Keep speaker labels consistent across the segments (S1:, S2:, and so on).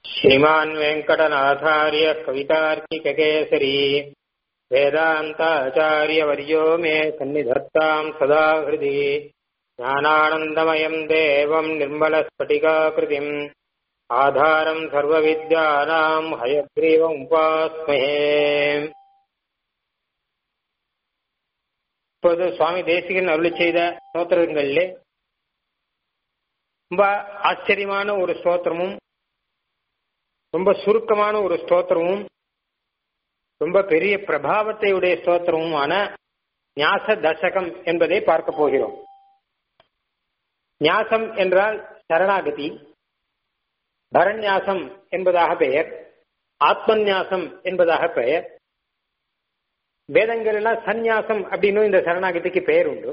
S1: श्रीमान् वेङ्कटनाथार्य कवितार्किककेसरी वेदान्ताचार्यवर्यो मे सन्निधत्ताम् सदा हृदि ज्ञानानन्दमयम् देवम् निर्मलस्फटिकाकृतिम् आधारम् सर्वविद्यानाम् हयग्रीवम् उपास्महे இப்போது சுவாமி தேசிகன் அருளி செய்த ஸ்தோத்திரங்களிலே ரொம்ப ஆச்சரியமான ஒரு ஸ்தோத்திரமும் ரொம்ப சுருக்கமான ஒரு ஸ்தோத்திரமும் ரொம்ப பெரிய பிரபாவத்தை உடைய ஸ்தோத்திரமுமான ஞாச தசகம் என்பதை பார்க்க போகிறோம் ஞாசம் என்றால் சரணாகதி பரண்யாசம் என்பதாக பெயர் ஆத்மன்யாசம் என்பதாக பெயர் வேதங்கள் எல்லாம் சந்நியாசம் அப்படின்னு இந்த சரணாகதிக்கு பெயர் உண்டு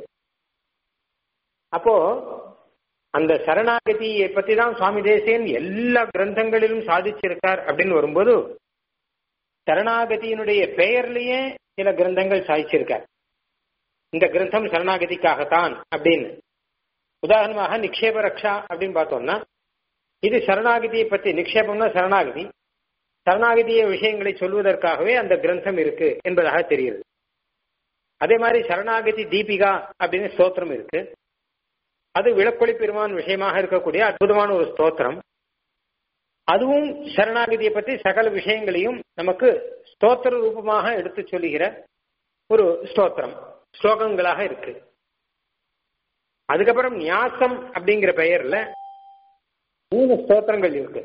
S1: அப்போ அந்த சரணாகதியை பத்தி தான் சுவாமி தேசியன் எல்லா கிரந்தங்களிலும் சாதிச்சிருக்கார் அப்படின்னு வரும்போது சரணாகதியினுடைய பெயர்லயே சில கிரந்தங்கள் சாதிச்சிருக்கார் இந்த கிரந்தம் சரணாகதிக்காகத்தான் அப்படின்னு உதாரணமாக நிக்ஷேப ரக்ஷா அப்படின்னு பார்த்தோம்னா இது சரணாகதியை பற்றி நிக்ஷேபம்னா சரணாகதி சரணாகதிய விஷயங்களை சொல்வதற்காகவே அந்த கிரந்தம் இருக்கு என்பதாக தெரிகிறது அதே மாதிரி சரணாகதி தீபிகா அப்படின்னு ஸ்தோத்திரம் இருக்கு அது விளக்கொளி பெருமான் விஷயமாக இருக்கக்கூடிய அற்புதமான ஒரு ஸ்தோத்திரம் அதுவும் சரணாகதியை பற்றி சகல விஷயங்களையும் நமக்கு ஸ்தோத்திர ரூபமாக எடுத்து சொல்லுகிற ஒரு ஸ்தோத்திரம் ஸ்லோகங்களாக இருக்கு அதுக்கப்புறம் நியாசம் அப்படிங்கிற பெயர்ல மூணு ஸ்தோத்திரங்கள் இருக்கு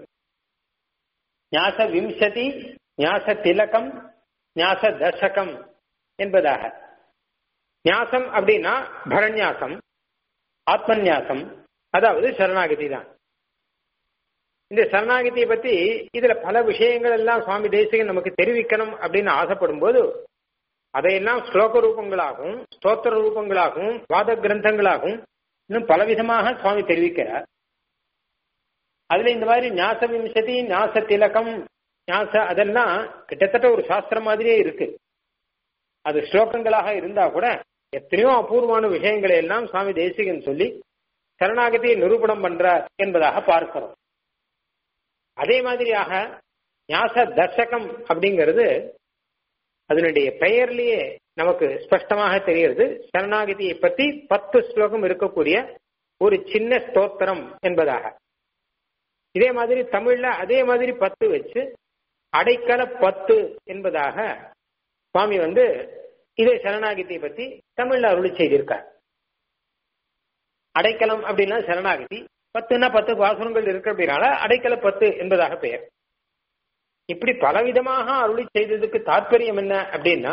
S1: ஞாச விம்சதி ஞாச திலகம் ஞாச தசகம் என்பதாக ஞாசம் அப்படின்னா பரண்யாசம் ஆத்மன்யாசம் அதாவது சரணாகதி தான் இந்த சரணாகதியை பத்தி இதுல பல விஷயங்கள் எல்லாம் சுவாமி தேசிகன் நமக்கு தெரிவிக்கணும் அப்படின்னு ஆசைப்படும் போது அதையெல்லாம் ஸ்லோக ரூபங்களாகவும் ஸ்தோத்திர ரூபங்களாகவும் வாத கிரந்தங்களாகவும் இன்னும் பலவிதமாக சுவாமி தெரிவிக்கிறார் அதுல இந்த மாதிரி ஞாச விம்சதி ஞாச திலகம் ஞாச அதெல்லாம் கிட்டத்தட்ட ஒரு சாஸ்திரம் மாதிரியே இருக்கு அது ஸ்லோகங்களாக இருந்தா கூட எத்தனையோ அபூர்வமான விஷயங்களை எல்லாம் சுவாமி தேசிகன் சொல்லி சரணாகதியை நிரூபணம் பண்றார் என்பதாக பார்க்கிறோம் அதே மாதிரியாக ஞாச தசகம் அப்படிங்கிறது அதனுடைய பெயர்லயே நமக்கு ஸ்பஷ்டமாக தெரிகிறது சரணாகதியை பத்தி பத்து ஸ்லோகம் இருக்கக்கூடிய ஒரு சின்ன ஸ்தோத்திரம் என்பதாக இதே மாதிரி தமிழ்ல அதே மாதிரி பத்து வச்சு அடைக்கல பத்து என்பதாக சுவாமி வந்து இதே சரணாகதியை பத்தி தமிழ்ல அருளி செய்திருக்கார் அடைக்கலம் அப்படின்னா சரணாகதி பத்துன்னா பத்து பாசுரங்கள் இருக்கு அப்படின்னால அடைக்கல பத்து என்பதாக பெயர் இப்படி பலவிதமாக அருளி செய்ததுக்கு தாற்பயம் என்ன அப்படின்னா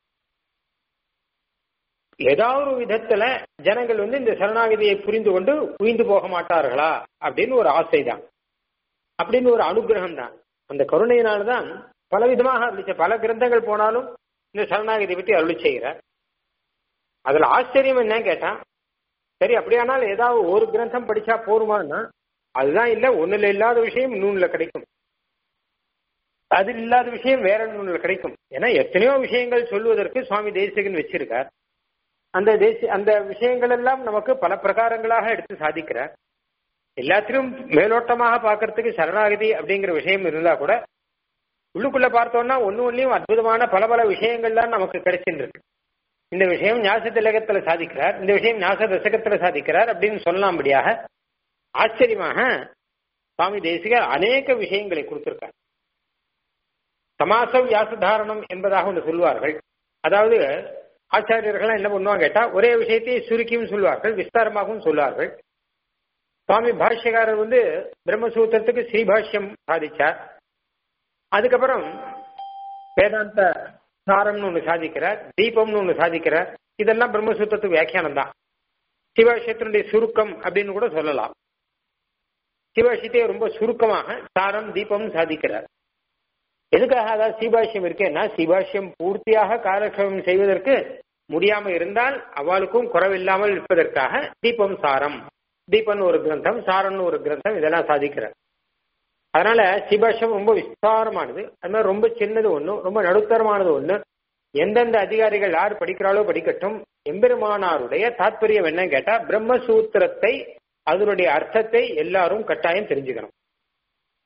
S1: ஏதாவது ஒரு விதத்துல ஜனங்கள் வந்து இந்த சரணாகதியை புரிந்து கொண்டு உயிந்து போக மாட்டார்களா அப்படின்னு ஒரு ஆசை தான் அப்படின்னு ஒரு அனுகிரகம் தான் அந்த கருணையினால்தான் பலவிதமாக அருளிச்ச பல கிரந்தங்கள் போனாலும் இந்த சரணாகதி பற்றி அருளி செய்கிறார் அதுல ஆச்சரியம் என்ன கேட்டா சரி அப்படியானால் ஏதாவது ஒரு கிரந்தம் படிச்சா போருமான்னா அதுதான் இல்ல ஒண்ணுல இல்லாத விஷயம் இன்னொன்னுல கிடைக்கும் அது இல்லாத விஷயம் வேற நூல்ல கிடைக்கும் ஏன்னா எத்தனையோ விஷயங்கள் சொல்வதற்கு சுவாமி தேசிகன் வச்சிருக்கார் அந்த தேசி அந்த விஷயங்கள் எல்லாம் நமக்கு பல பிரகாரங்களாக எடுத்து சாதிக்கிறார் எல்லாத்திலும் மேலோட்டமாக பார்க்கறதுக்கு சரணாகதி அப்படிங்கிற விஷயம் இருந்தா கூட உள்ளுக்குள்ள பார்த்தோம்னா ஒன்னு ஒன்னையும் அற்புதமான பல பல விஷயங்கள்லாம் நமக்கு கிடைச்சிருக்கு இந்த விஷயம் ஞாச திலகத்துல சாதிக்கிறார் இந்த விஷயம் ஞாச தசகத்துல சாதிக்கிறார் அப்படின்னு சொல்லலாம்படியாக ஆச்சரியமாக சுவாமி தேசிகர் அநேக விஷயங்களை கொடுத்திருக்கார் சமாச வியாசதாரணம் என்பதாக ஒன்று சொல்வார்கள் அதாவது ஆச்சாரியர்கள் என்ன பண்ணுவாங்க கேட்டா ஒரே விஷயத்தையே சுருக்கியும் சொல்வார்கள் விஸ்தாரமாகவும் சொல்வார்கள் சுவாமி பாஷ்யக்காரர் வந்து பிரம்மசூத்திரத்துக்கு ஸ்ரீபாஷ்யம் சாதிச்சார் அதுக்கப்புறம் வேதாந்த சாரம்னு ஒன்று சாதிக்கிறார் தீபம்னு ஒன்று சாதிக்கிறார் இதெல்லாம் பிரம்மசூத்திரத்துக்கு வியாக்கியானம் தான் சிவாஷ்யத்தினுடைய சுருக்கம் அப்படின்னு கூட சொல்லலாம் சிவாஷ்யத்தை ரொம்ப சுருக்கமாக சாரம் தீபம் சாதிக்கிறார் எதுக்காக அதாவது சீபாஷ்யம் இருக்கேன்னா சீபாஷ்யம் பூர்த்தியாக காலக்ஷேபம் செய்வதற்கு முடியாம இருந்தால் அவளுக்கும் குறவில்லாமல் இருப்பதற்காக தீபம் சாரம் தீபன் ஒரு கிரந்தம் சாரன் ஒரு கிரந்தம் இதெல்லாம் சாதிக்கிறார் அதனால சிபாஷ்யம் ரொம்ப விஸ்தாரமானது அது மாதிரி ரொம்ப சின்னது ஒண்ணு ரொம்ப நடுத்தரமானது ஒண்ணு எந்தெந்த அதிகாரிகள் யார் படிக்கிறாளோ படிக்கட்டும் எம்பெருமானாருடைய தாற்பயம் என்னன்னு கேட்டா பிரம்மசூத்திரத்தை அதனுடைய அர்த்தத்தை எல்லாரும் கட்டாயம் தெரிஞ்சுக்கணும்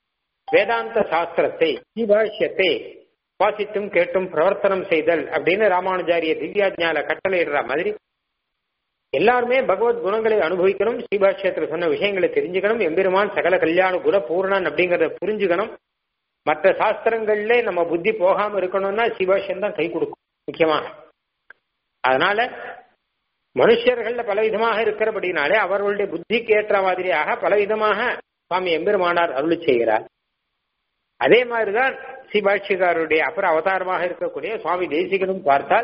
S1: வேதாந்த சாஸ்திரத்தை ஜீபாஷ்யத்தை வாசித்தும் கேட்டும் பிரவர்த்தனம் செய்தல் அப்படின்னு ராமானுஜாரிய திவ்யாஜால கட்டளையிடுற மாதிரி எல்லாருமே பகவத் குணங்களை அனுபவிக்கணும் ஸ்ரீபாஷ்யத்தில் சொன்ன விஷயங்களை தெரிஞ்சுக்கணும் எம்பெருமான் சகல கல்யாண குண பூர்ணன் அப்படிங்கறத புரிஞ்சுக்கணும் மற்ற சாஸ்திரங்கள்ல நம்ம புத்தி போகாம இருக்கணும்னா சிவாஷ்யம் தான் கை கொடுக்கும் முக்கியமாக அதனால மனுஷர்கள்ல பலவிதமாக இருக்கிறபடினாலே அவர்களுடைய புத்திக்கு ஏற்ற மாதிரியாக பலவிதமாக சுவாமி எம்பெருமானார் அருளி செய்கிறார் அதே மாதிரிதான் சிபாட்சிகாருடைய அப்புற அவதாரமாக இருக்கக்கூடிய சுவாமி தேசிகனும் பார்த்தால்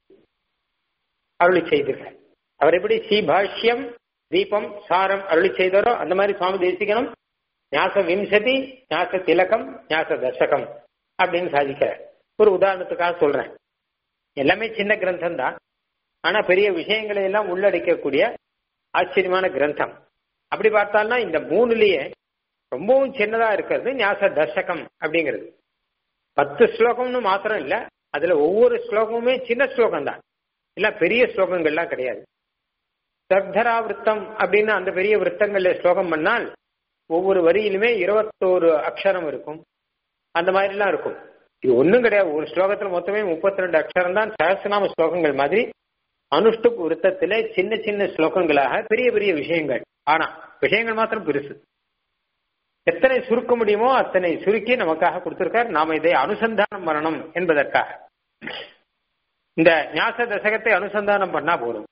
S1: அருளி செய்திருக்கார் அவர் எப்படி ஸ்ரீபாஷ்யம் தீபம் சாரம் அருளி செய்தாரோ அந்த மாதிரி சுவாமி தேசிகனும் ஞாச விம்சதி ஞாச திலகம் ஞாச தசகம் அப்படின்னு சாதிக்கிறார் ஒரு உதாரணத்துக்காக சொல்றேன் எல்லாமே சின்ன கிரந்தம் தான் ஆனா பெரிய விஷயங்களை எல்லாம் உள்ளடக்கக்கூடிய ஆச்சரியமான கிரந்தம் அப்படி பார்த்தால்னா இந்த மூணுலயே ரொம்பவும் சின்னதா இருக்கிறது ஞாச தசகம் அப்படிங்கிறது பத்து ஸ்லோகம்னு மாத்திரம் இல்ல அதுல ஒவ்வொரு ஸ்லோகமுமே சின்ன ஸ்லோகம் தான் இல்ல பெரிய ஸ்லோகங்கள்லாம் கிடையாது சர்தரா விருத்தம் அப்படின்னு அந்த பெரிய விருத்தங்கள்ல ஸ்லோகம் பண்ணால் ஒவ்வொரு வரியிலுமே இருபத்தோரு அக்ஷரம் இருக்கும் அந்த மாதிரிலாம் இருக்கும் இது ஒன்றும் கிடையாது ஒரு ஸ்லோகத்துல மொத்தமே முப்பத்தி ரெண்டு அக்ஷரம் தான் சகசநாம ஸ்லோகங்கள் மாதிரி அனுஷ்டுப் விருத்தத்திலே சின்ன சின்ன ஸ்லோகங்களாக பெரிய பெரிய விஷயங்கள் ஆனா விஷயங்கள் மாத்திரம் பெருசு எத்தனை சுருக்க முடியுமோ அத்தனை சுருக்கி நமக்காக கொடுத்திருக்கார் நாம இதை அனுசந்தானம் பண்ணணும் என்பதற்காக இந்த ஞாச தசகத்தை அனுசந்தானம் பண்ணா போதும்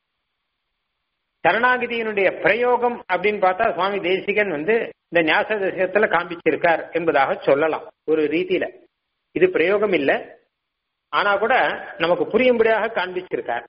S1: சரணாகிதியினுடைய பிரயோகம் அப்படின்னு பார்த்தா சுவாமி தேசிகன் வந்து இந்த ஞாச தசகத்துல காண்பிச்சிருக்கார் என்பதாக சொல்லலாம் ஒரு ரீதியில இது பிரயோகம் இல்லை ஆனா கூட நமக்கு புரியும்படியாக காண்பிச்சிருக்கார்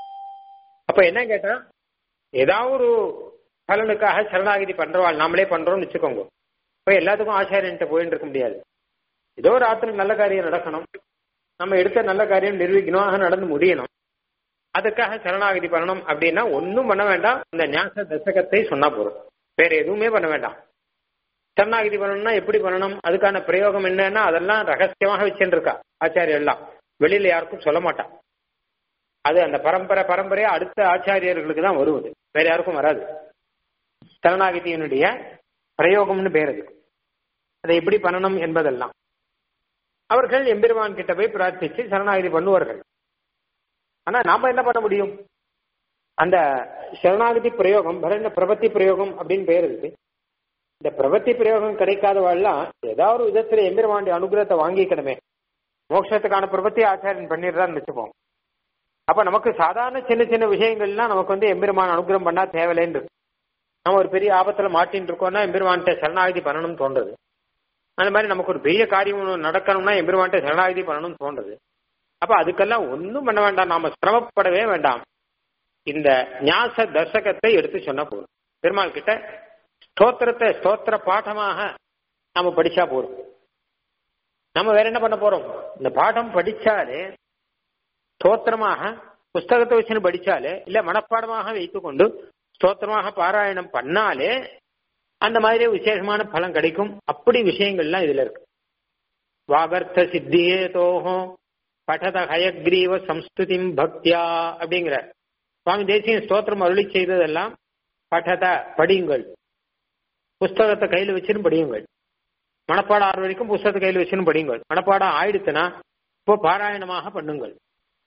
S1: அப்ப என்ன கேட்டா ஏதாவது ஒரு பலனுக்காக சரணாகிதி பண்றவாள் நாமளே பண்றோம்னு வச்சுக்கோங்க இப்ப எல்லாத்துக்கும் ஆச்சாரியன்ட்ட போயிட்டு இருக்க முடியாது ஏதோ ஒரு ஆத்திரம் நல்ல காரியம் நடக்கணும் நம்ம எடுத்த நல்ல காரியம் நிர்விக்னமாக நடந்து முடியணும் அதுக்காக சரணாகதி பண்ணணும் அப்படின்னா ஒன்றும் பண்ண வேண்டாம் இந்த ஞாச தசகத்தை சொன்னா போதும் வேற எதுவுமே பண்ண வேண்டாம் சரணாகதி பண்ணணும்னா எப்படி பண்ணணும் அதுக்கான பிரயோகம் என்னன்னா அதெல்லாம் ரகசியமாக வச்சுட்டு இருக்கா ஆச்சாரியர் எல்லாம் வெளியில யாருக்கும் சொல்ல மாட்டான் அது அந்த பரம்பரை பரம்பரையா அடுத்த ஆச்சாரியர்களுக்கு தான் வருவது வேற யாருக்கும் வராது சரணாகதியினுடைய பிரயோகம்னு பேர் அது அதை எப்படி பண்ணணும் என்பதெல்லாம் அவர்கள் எம்பெருமான் கிட்ட போய் பிரார்த்திச்சு சரணாகதி பண்ணுவார்கள் ஆனா நாம என்ன பண்ண முடியும் அந்த சரணாகதி பிரயோகம் பரண்ய பிரபத்தி பிரயோகம் அப்படின்னு பேர் இருக்கு இந்த பிரபத்தி பிரயோகம் கிடைக்காதவாள்லாம் ஏதாவது ஒரு விதத்துல எம்பெருமாண்டி அனுகிரகத்தை வாங்கிக்கணுமே மோட்சத்துக்கான பிரபத்தி ஆச்சாரியன் பண்ணிடுறான்னு வச்சுப்போம் அப்ப நமக்கு சாதாரண சின்ன சின்ன விஷயங்கள்லாம் நமக்கு வந்து எம்பெருமான் அனுகிரகம் பண்ணா தேவையில்லைன்னு இருக்கு நம்ம ஒரு பெரிய ஆபத்துல மாட்டின்னு இருக்கோம்னா எம்பெருமான்கிட்ட சரணாகதி பண்ணணும்னு தோன்றது அந்த மாதிரி நமக்கு ஒரு பெரிய காரியம் ஒன்று நடக்கணும்னா எம்பெருமான்கிட்ட சரணாகதி பண்ணணும்னு தோன்றது அப்ப அதுக்கெல்லாம் ஒன்றும் பண்ண வேண்டாம் நாம சிரமப்படவே வேண்டாம் இந்த ஞாச தசகத்தை எடுத்து சொன்னா போதும் பெருமாள் கிட்ட ஸ்தோத்திரத்தை ஸ்தோத்திர பாடமாக நாம படிச்சா போதும் நம்ம வேற என்ன பண்ண போறோம் இந்த பாடம் படிச்சாலே ஸ்தோத்திரமாக புஸ்தகத்தை வச்சுன்னு படிச்சாலே இல்ல மனப்பாடமாக வைத்துக்கொண்டு ஸ்தோத்திரமாக பாராயணம் பண்ணாலே அந்த மாதிரி விசேஷமான பலன் கிடைக்கும் அப்படி விஷயங்கள்லாம் இதுல இருக்கு வாகர்த்த சித்தியே தோகம் படத ஹயக்ரீவ சம்ஸ்துதிம் பக்தியா அப்படிங்கிற சுவாமி தேசிய ஸ்தோத்திரம் அருளி செய்ததெல்லாம் படத படியுங்கள் புஸ்தகத்தை கையில் வச்சுன்னு படியுங்கள் மனப்பாடம் ஆறு வரைக்கும் புஸ்தகத்தை கையில் வச்சுன்னு படியுங்கள் மனப்பாடம் ஆயிடுத்துனா இப்போ பாராயணமாக பண்ணுங்கள்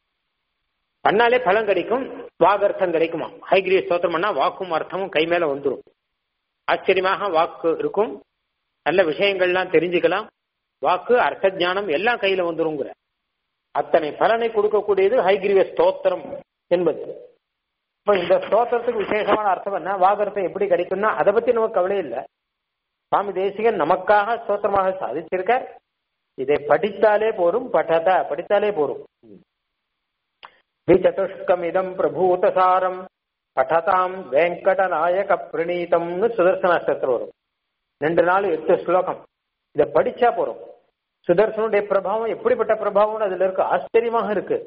S1: பண்ணாலே பலன் கிடைக்கும் வாகர்த்தம் கிடைக்குமா ஹைகிரிய ஸ்தோத்திரம் பண்ணா வாக்கும் அர்த்தமும் கை மேல வந்துடும் ஆச்சரியமாக வாக்கு இருக்கும் நல்ல விஷயங்கள்லாம் தெரிஞ்சுக்கலாம் வாக்கு அர்த்த ஜானம் எல்லாம் கையில வந்துருங்கிற அத்தனை பலனை கொடுக்கக்கூடியது ஹைகிரிய ஸ்தோத்திரம் என்பது இப்ப இந்த ஸ்தோத்திரத்துக்கு விசேஷமான அர்த்தம் என்ன வாகர்த்தம் எப்படி கிடைக்கும்னா அதை பத்தி நமக்கு கவலை இல்லை சுவாமி தேசிகன் நமக்காக ஸ்தோத்திரமாக சாதிச்சிருக்கார் இதை படித்தாலே போரும் பட்டத படித்தாலே போரும் சதுஷ்கமிதம் பிரபூதசாரம் பட்டதாம் வெங்கடநாயக பிரணீதம்னு சுதர்சனாஸ்திரத்தில் வரும் ரெண்டு நாள் எட்டு ஸ்லோகம் இதை படிச்சா போறோம் சுதர்சனுடைய பிரபாவம் எப்படிப்பட்ட பிரபாவம் அதுல இருக்கு ஆச்சரியமாக இருக்கு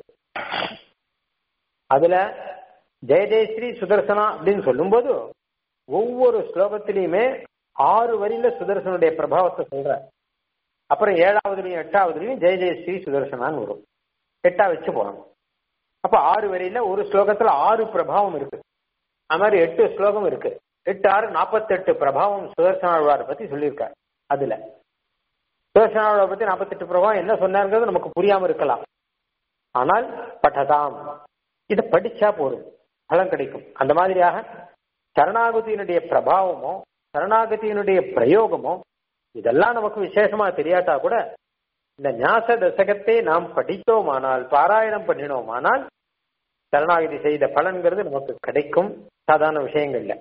S1: அதுல ஜெயஜெயஸ்ரீ சுதர்சனா அப்படின்னு சொல்லும்போது ஒவ்வொரு ஸ்லோகத்திலையுமே ஆறு வரியில சுதர்சனுடைய பிரபாவத்தை சொல்ற அப்புறம் ஏழாவதுலயும் எட்டாவதுலயும் ஜெய ஜெயஸ்ரீ சுதர்சனான்னு வரும் எட்டா வச்சு போகணும் அப்ப ஆறு வரியில ஒரு ஸ்லோகத்துல ஆறு பிரபாவம் இருக்கு அது மாதிரி எட்டு ஸ்லோகம் இருக்கு எட்டு ஆறு நாற்பத்தெட்டு பிரபாவம் சுதர்சனாழ்வாரை பத்தி சொல்லியிருக்காரு அதுல சுதர்சனாவை பத்தி நாற்பத்தெட்டு பிரபாவம் என்ன சொன்னாருங்கிறது நமக்கு புரியாம இருக்கலாம் ஆனால் பட்டதாம் இதை படிச்சா போதும் பலன் கிடைக்கும் அந்த மாதிரியாக சரணாகதியினுடைய பிரபாவமோ சரணாகதியினுடைய பிரயோகமோ இதெல்லாம் நமக்கு விசேஷமா தெரியாட்டா கூட இந்த ஞாச தசகத்தை நாம் படித்தோமானால் பாராயணம் பண்ணினோமானால் சரணாகதி செய்த பலன்கிறது நமக்கு கிடைக்கும் சாதாரண விஷயங்கள்ல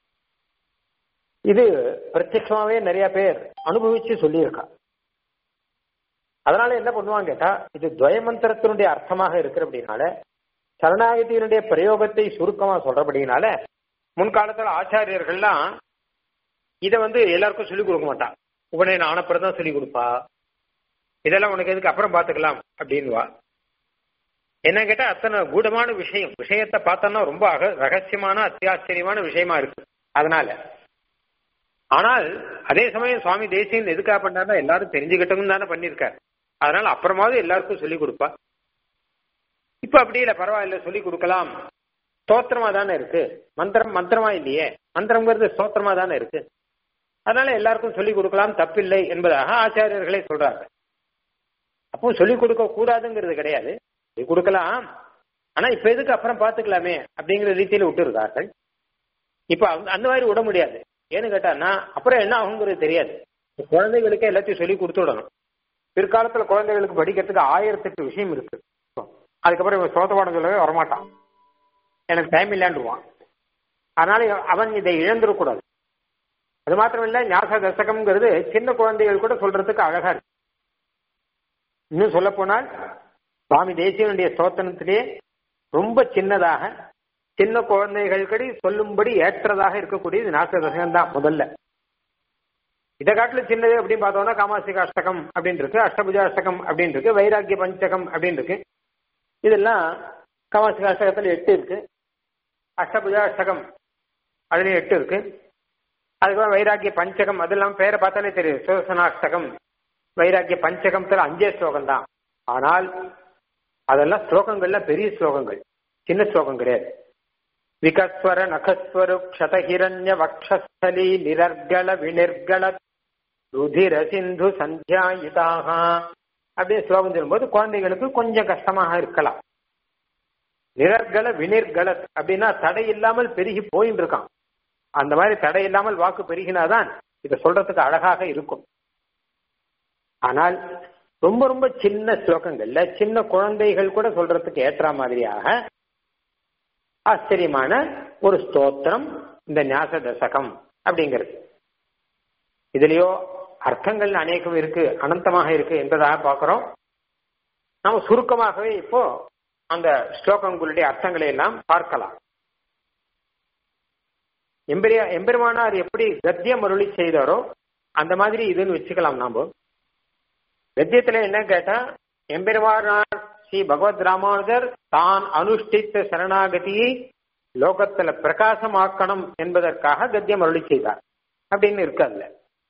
S1: இது பிரத்யட்சமாவே நிறைய பேர் அனுபவிச்சு சொல்லியிருக்கா அதனால என்ன பண்ணுவாங்க கேட்டா இது துவயமந்திரத்தினுடைய அர்த்தமாக இருக்கிற அப்படின்னால சரணாகதியினுடைய பிரயோகத்தை சுருக்கமா சொல்றபடினால முன்காலத்துல ஆச்சாரியர்கள்லாம் இதை வந்து எல்லாருக்கும் சொல்லிக் கொடுக்க மாட்டான் உடனே ஆனப்புறம் தான் சொல்லிக் கொடுப்பா இதெல்லாம் உனக்கு எதுக்கு அப்புறம் பார்த்துக்கலாம் அப்படின்வா என்ன கேட்டா அத்தனை கூடமான விஷயம் விஷயத்தை பார்த்தோம்னா ரொம்ப அக ரகசியமான அத்தியாச்சரியமான விஷயமா இருக்கு அதனால ஆனால் அதே சமயம் சுவாமி தேசியன் எதுக்காக பண்ணாருன்னா எல்லாரும் தெரிஞ்சுக்கிட்டோம்னு தானே பண்ணியிருக்காரு அதனால அப்புறமாவது எல்லாருக்கும் சொல்லிக் கொடுப்பா இப்ப அப்படி இல்லை பரவாயில்ல சொல்லிக் கொடுக்கலாம் ஸ்தோத்திரமா தானே இருக்கு மந்திரம் மந்திரமா இல்லையே மந்திரம்ங்கிறது ஸ்தோத்திரமா தானே இருக்கு அதனால எல்லாருக்கும் சொல்லிக் கொடுக்கலாம் தப்பில்லை என்பதாக ஆச்சாரியர்களே சொல்றாங்க அப்போ சொல்லிக் கொடுக்க கூடாதுங்கிறது கிடையாது சொல்லிக் கொடுக்கலாம் ஆனா இப்ப எதுக்கு அப்புறம் பாத்துக்கலாமே அப்படிங்கிற ரீதியில விட்டுருக்கார்கள் இப்ப அந்த மாதிரி விட முடியாது ஏன்னு கேட்டான்னா அப்புறம் என்ன ஆகுங்கிறது தெரியாது குழந்தைகளுக்கே எல்லாத்தையும் சொல்லி கொடுத்து விடணும் பிற்காலத்துல குழந்தைகளுக்கு படிக்கிறதுக்கு ஆயிரத்தெட்டு விஷயம் இருக்கு அதுக்கப்புறம் இவன் சோத்த பாடம் சொல்லவே வரமாட்டான் எனக்கு டைம் இல்லாண்டுவான் அதனால அவன் இதை இழந்துடக்கூடாது அது மாத்திரம் இல்ல ஞாச தசகம்ங்கிறது சின்ன குழந்தைகள் கூட சொல்றதுக்கு அழகா இருக்கு இன்னும் சொல்ல போனால் சுவாமி தேசியனுடைய ஸ்தோத்திரத்திலே ரொம்ப சின்னதாக சின்ன குழந்தைகள் கடி சொல்லும்படி ஏற்றதாக இருக்கக்கூடியது நாச தசகம் தான் முதல்ல இதை காட்டிலும் சின்னது அப்படின்னு பார்த்தோம்னா காமாசிக அஷ்டகம் அப்படின்னு இருக்கு அஷ்டபுஜா அஷ்டகம் அப்படின்னு இருக்கு வைராக்கிய பஞ்சகம் அப்படின்னு இருக்கு இதெல்லாம் காமாசிக அஷ்டகத்தில் எட்டு இருக்கு அஷ்டபுஜா அஷ்டகம் அதுலயும் எட்டு இருக்கு அதுக்கப்புறம் வைராக்கிய பஞ்சகம் அதெல்லாம் பேரை பார்த்தாலே தெரியும் சுதர்சனாஷ்டகம் வைராக்கிய பஞ்சகம்ல அஞ்சே ஸ்லோகம் தான் ஆனால் அதெல்லாம் ஸ்லோகங்கள்ல பெரிய ஸ்லோகங்கள் சின்ன ஸ்லோகம் கிடையாது விகஸ்வர நகஸ்வரு க்ஷதஹிரண்ய வக்ஷஸ்தலி நிரர்கல வினிர்கல ருதிர சிந்து சந்தியாயுதாக அப்படியே ஸ்லோகம் சொல்லும்போது குழந்தைகளுக்கு கொஞ்சம் கஷ்டமாக இருக்கலாம் நிரர்கல வினிர்கலத் அப்படின்னா தடை இல்லாமல் பெருகி போயின்னு இருக்கான் அந்த மாதிரி தடை இல்லாமல் வாக்கு பெருகினாதான் இதை சொல்றதுக்கு அழகாக இருக்கும் ஆனால் ரொம்ப ரொம்ப சின்ன ஸ்லோகங்கள்ல சின்ன குழந்தைகள் கூட சொல்றதுக்கு ஏற்ற மாதிரியாக ஆச்சரியமான ஒரு ஸ்தோத்திரம் இந்த ஞாச தசகம் அப்படிங்கிறது இதுலயோ அர்த்தங்கள் அநேகம் இருக்கு அனந்தமாக இருக்கு என்பதாக பார்க்கிறோம் நம்ம சுருக்கமாகவே இப்போ அந்த ஸ்லோகங்களுடைய அர்த்தங்களை எல்லாம் பார்க்கலாம் எம்பெரியா எம்பெருமானார் எப்படி கத்தியம் அருளி செய்தாரோ அந்த மாதிரி இதுன்னு வச்சுக்கலாம் நாம கத்தியத்துல என்ன கேட்டா எம்பெருமானார் ஸ்ரீ பகவத் ராமானுஜர் தான் அனுஷ்டித்த சரணாகதியை லோகத்துல பிரகாசமாக்கணும் என்பதற்காக கத்தியம் அருளி செய்தார் அப்படின்னு இருக்கு அதுல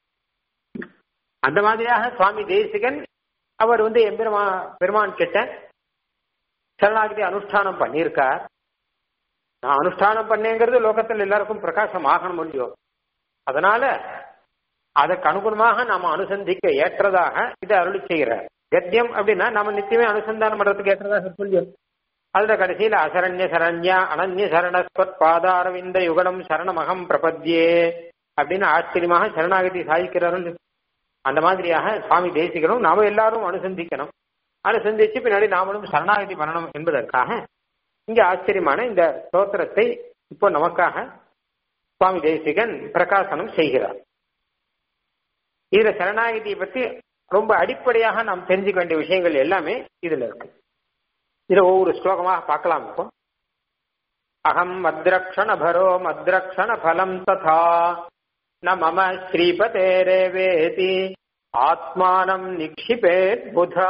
S1: அந்த மாதிரியாக சுவாமி தேசிகன் அவர் வந்து எம்பெருமா பெருமான் கிட்ட சரணாகதி அனுஷ்டானம் பண்ணியிருக்கார் நான் அனுஷ்டானம் பண்ணேங்கிறது லோகத்தில் எல்லாருக்கும் பிரகாசம் ஆகணும் முடியும் அதனால அதற்கு அனுகுணமாக நாம அனுசந்திக்க ஏற்றதாக இதை அருளி செய்கிறார் கத்தியம் அப்படின்னா நம்ம நித்தியமே அனுசந்தானம் பண்றதுக்கு ஏற்றதாக சொல்லியும் அதுல கடைசியில அசரண்ய சரண்யா அனன்ய சரணஸ்வத் பாதாரவிந்த யுகலம் சரணமகம் பிரபத்யே அப்படின்னு ஆச்சரியமாக சரணாகதி சாதிக்கிறார்கள் அந்த மாதிரியாக சுவாமி தேசிகனும் நாம எல்லாரும் அனுசந்திக்கணும் அனுசந்திச்சு பின்னாடி நாமளும் சரணாகதி பண்ணணும் என்பதற்காக இங்க ஆச்சரியமான இந்த ஸ்தோத்திரத்தை இப்போ நமக்காக சுவாமி தேசிகன் பிரகாசனம் செய்கிறார் இதுல சரணாகதியை பற்றி ரொம்ப அடிப்படையாக நாம் தெரிஞ்சுக்க வேண்டிய விஷயங்கள் எல்லாமே இதுல இருக்கு இதை ஒவ்வொரு ஸ்லோகமாக பார்க்கலாம் இப்போ அகம் மத்ரக்ஷண பரோ மத்ரக்ஷண பலம் ததா ந மம ஸ்ரீபதேரேவேதி ஆத்மானம் நிக்ஷிபேத் புதா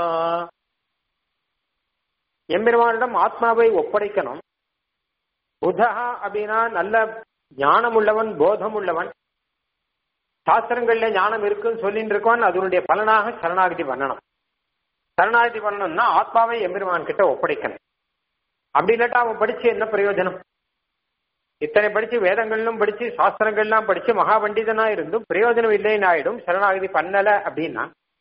S1: எம்பெருமானிடம் ஆத்மாவை ஒப்படைக்கணும் புதகா அப்படின்னா நல்ல ஞானம் உள்ளவன் போதம் உள்ளவன் சாஸ்திரங்கள்ல ஞானம் இருக்குன்னு சொல்லிட்டு இருக்கவன் அதனுடைய பலனாக சரணாகதி பண்ணணும் சரணாகதி பண்ணணும்னா ஆத்மாவை எம்பெருமான் கிட்ட ஒப்படைக்கணும் அப்படி இல்லாட்டா அவன் படிச்சு என்ன பிரயோஜனம் இத்தனை படிச்சு வேதங்கள்லாம் படிச்சு சாஸ்திரங்கள்லாம் படிச்சு மகா பண்டிதனா இருந்தும் பிரயோஜனம் இல்லைன்னு ஆயிடும் சரணாகதி பண்ணல அப்படின்னா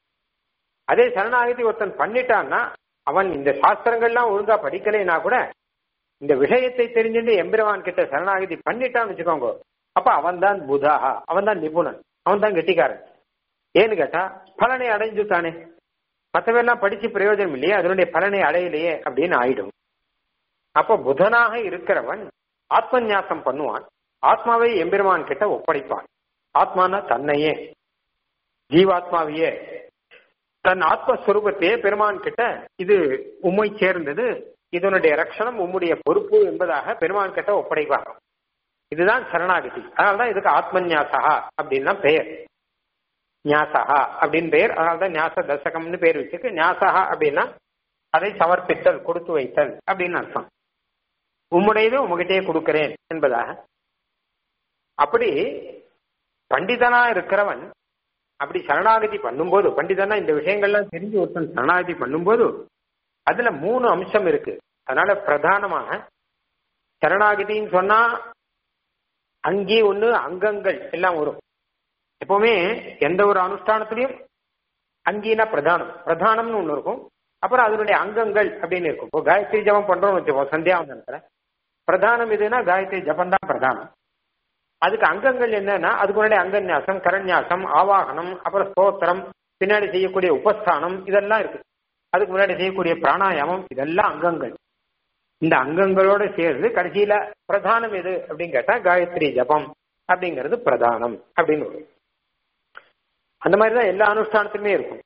S1: அதே சரணாகதி ஒருத்தன் பண்ணிட்டான்னா அவன் இந்த சாஸ்திரங்கள்லாம் ஒழுங்கா படிக்கலைன்னா கூட இந்த விஷயத்தை தெரிஞ்சுட்டு எம்பெருமான் கிட்ட சரணாகதி பண்ணிட்டான்னு வச்சுக்கோங்க அப்ப அவன் தான் புதாஹா அவன் தான் நிபுணன் அவன் தான் கெட்டிக்காரன் ஏன்னு கேட்டா பலனை அடைஞ்சுட்டானே மற்றவெல்லாம் படிச்சு பிரயோஜனம் இல்லையே அதனுடைய பலனை அடையலையே அப்படின்னு ஆயிடும் அப்ப புதனாக இருக்கிறவன் ஆத்மநியாசம் பண்ணுவான் ஆத்மாவை எம்பெருமான் கிட்ட ஒப்படைப்பான் ஆத்மானா தன்னையே ஜீவாத்மாவையே தன் ஆத்மஸ்வரூபத்தையே பெருமான் கிட்ட இது உம்மை சேர்ந்தது இதனுடைய ரட்சணம் உம்முடைய பொறுப்பு என்பதாக பெருமான் கிட்ட ஒப்படைப்பாங்க இதுதான் சரணாகதி அதனால்தான் இதுக்கு ஆத்மநியாசகா அப்படின்னு தான் பெயர் ஞாசகா அப்படின்னு பெயர் அதனால்தான் ஞாச தசகம்னு பேர் வச்சுக்கு ஞாசகா அப்படின்னா அதை சமர்ப்பித்தல் கொடுத்து வைத்தல் அப்படின்னு அர்த்தம் உம்முடையது உங்ககிட்டயே கொடுக்கிறேன் என்பதாக அப்படி பண்டிதனா இருக்கிறவன் அப்படி சரணாகதி பண்ணும்போது பண்டிதனா இந்த விஷயங்கள்லாம் தெரிஞ்சு ஒருத்தன் சரணாகதி பண்ணும்போது அதுல மூணு அம்சம் இருக்கு அதனால பிரதானமாக சரணாகதின்னு சொன்னா அங்கே ஒண்ணு அங்கங்கள் எல்லாம் வரும் எப்பவுமே எந்த ஒரு அனுஷ்டானத்திலையும் அங்கீனா பிரதானம் பிரதானம்னு ஒண்ணு இருக்கும் அப்புறம் அதனுடைய அங்கங்கள் அப்படின்னு இருக்கும் இப்போ காயத்ரி ஜபம் பண்றோம்னு வச்சுப்போம் சந்தியாவந்தனத்துல பிரதானம் எதுனா காயத்ரி ஜபம் தான் பிரதானம் அதுக்கு அங்கங்கள் என்னன்னா அதுக்கு முன்னாடி அங்கன்யாசம் கரண்யாசம் ஆவாகனம் அப்புறம் ஸ்தோத்திரம் பின்னாடி செய்யக்கூடிய உபஸ்தானம் இதெல்லாம் இருக்கு அதுக்கு முன்னாடி செய்யக்கூடிய பிராணாயாமம் இதெல்லாம் அங்கங்கள் இந்த அங்கங்களோட சேர்ந்து கடைசியில பிரதானம் எது அப்படின்னு கேட்டா காயத்ரி ஜபம் அப்படிங்கிறது பிரதானம் அப்படின்னு வரும் அந்த மாதிரிதான் எல்லா அனுஷ்டானத்திலுமே இருக்கும்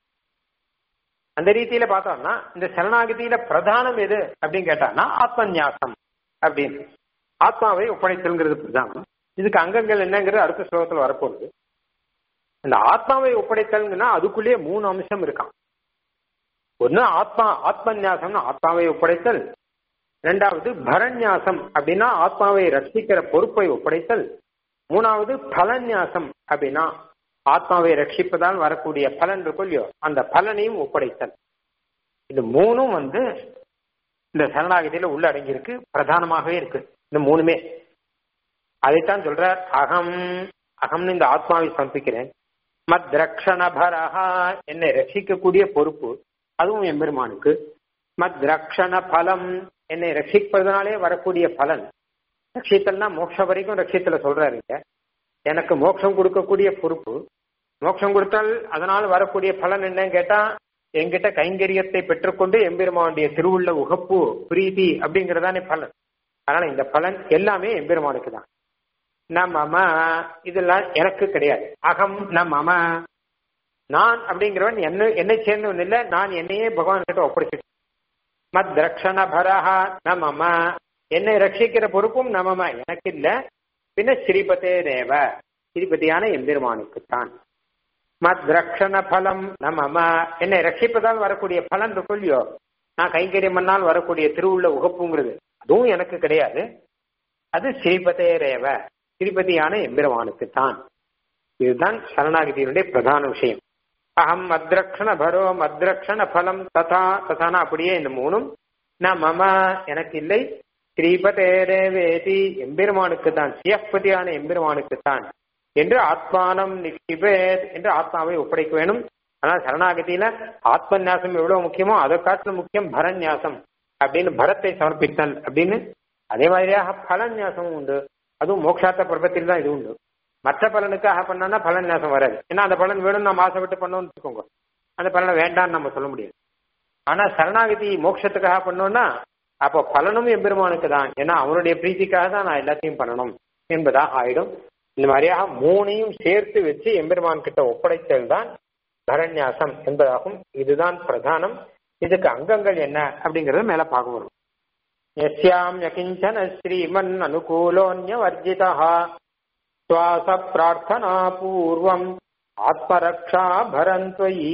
S1: அந்த ரீதியில பார்த்தோம்னா இந்த சரணாகதியில பிரதானம் எது அப்படின்னு கேட்டான்னா ஆத்மநியாசம் அப்படின்னு ஆத்மாவை ஒப்படைத்தல்ங்கிறது பிரதானம் இதுக்கு அங்கங்கள் என்னங்கிறது அடுத்த ஸ்லோகத்தில் வரப்போகுது இந்த ஆத்மாவை ஒப்படைத்தல்னா அதுக்குள்ளேயே மூணு அம்சம் இருக்கான் ஒன்னு ஆத்மா ஆத்மநியாசம்னு ஆத்மாவை ஒப்படைத்தல் ரெண்டாவது பரநியாசம் அப்படின்னா ஆத்மாவை ரட்சிக்கிற பொறுப்பை ஒப்படைத்தல் மூணாவது பலநியாசம் அப்படின்னா ஆத்மாவை ரட்சிப்பதால் வரக்கூடிய பலன் இருக்கும் இல்லையோ அந்த பலனையும் ஒப்படைத்தல் இது மூணும் வந்து இந்த சரணாகதியில உள்ள அடங்கியிருக்கு பிரதானமாகவே இருக்கு இந்த மூணுமே அதைத்தான் சொல்றார் அகம் அகம்னு இந்த ஆத்மாவை சமர்ப்பிக்கிறேன் மத் ரக்ஷண பரஹா என்னை ரட்சிக்கக்கூடிய பொறுப்பு அதுவும் எம்பெருமானுக்கு மத் ரக்ஷண பலம் என்னை ரட்சிப்பதனாலே வரக்கூடிய பலன் ரட்சித்தல்னா மோட்சம் வரைக்கும் ரட்சித்தல சொல்றாருங்க எனக்கு மோட்சம் கொடுக்கக்கூடிய பொறுப்பு மோட்சம் கொடுத்தால் அதனால் வரக்கூடிய பலன் என்னன்னு கேட்டா என்கிட்ட கைங்கரியத்தை பெற்றுக்கொண்டு எம்பெருமானுடைய திருவுள்ள உகப்பு பிரீதி அப்படிங்கறதானே பலன் அதனால இந்த பலன் எல்லாமே எம்பெருமானுக்கு தான் நம்ம இதெல்லாம் எனக்கு கிடையாது அகம் நம்ம நான் அப்படிங்கிறவன் என்ன என்னை சேர்ந்தவன் இல்லை நான் என்னையே பகவான் கிட்ட ஒப்படைச்சிட்டு மத் ரக்ஷண பரஹா நமம என்னை ரட்சிக்கிற பொறுப்பும் நமம எனக்கு இல்ல பின்ன ஸ்ரீபதே தேவ ஸ்ரீபதியான எம்பெருமானுக்குத்தான் மத் ரக்ஷண பலம் நமம என்னை ரட்சிப்பதால் வரக்கூடிய பலன் இருக்கும் இல்லையோ நான் கைங்கரியம் பண்ணால் வரக்கூடிய திருவுள்ள உகப்புங்கிறது அதுவும் எனக்கு கிடையாது அது ஸ்ரீபதே ரேவ ஸ்ரீபதியான எம்பெருமானுக்குத்தான் இதுதான் சரணாகதியினுடைய பிரதான விஷயம் அகம் மத்ரக்ஷண பரோ மத்ரக்ஷண பலம் ததா ததானா அப்படியே இந்த மூணும் நான் மம எனக்கு இல்லை ஸ்ரீபதேரேவேதி எம்பெருமானுக்கு தான் சியப்பதியான எம்பெருமானுக்கு தான் என்று ஆத்மானம் நிக்ஷிபேத் என்று ஆத்மாவை ஒப்படைக்க வேணும் ஆனால் சரணாகதியில ஆத்மநியாசம் எவ்வளவு முக்கியமோ அதை காட்டிலும் முக்கியம் பரநியாசம் அப்படின்னு பரத்தை சமர்ப்பித்தல் அப்படின்னு அதே மாதிரியாக பலநியாசமும் உண்டு அதுவும் மோட்சார்த்த பருவத்தில் தான் இது உண்டு மற்ற பலனுக்காக பண்ணா பலநியாசம் வராது ஏன்னா அந்த பலன் வேணும்னு நம்ம ஆசைப்பட்டு பண்ணோம்னு வச்சுக்கோங்க அந்த பலனை வேண்டாம்னு நம்ம சொல்ல முடியாது ஆனா சரணாகதி மோட்சத்துக்காக பண்ணோம்னா அப்போ பலனும் எம்பெருமானுக்கு தான் ஏன்னா அவனுடைய பிரீத்திக்காக தான் நான் எல்லாத்தையும் பண்ணணும் என்பதாக ஆயிடும் இந்த மாதிரியாக மூணையும் சேர்த்து வச்சு எம்பெருமான் கிட்ட ஒப்படைத்தல் தான் பரநியாசம் என்பதாகும் இதுதான் பிரதானம் இதுக்கு அங்கங்கள் என்ன அப்படிங்கறத மேல பார்க்க வரும் எஸ்யாம் யகிஞ்சன ஸ்ரீமன் அனுகூலோன்ய வர்ஜிதா சுவாச பிரார்த்தனா பூர்வம் ஆத்மரக்ஷா பரந்த்வயி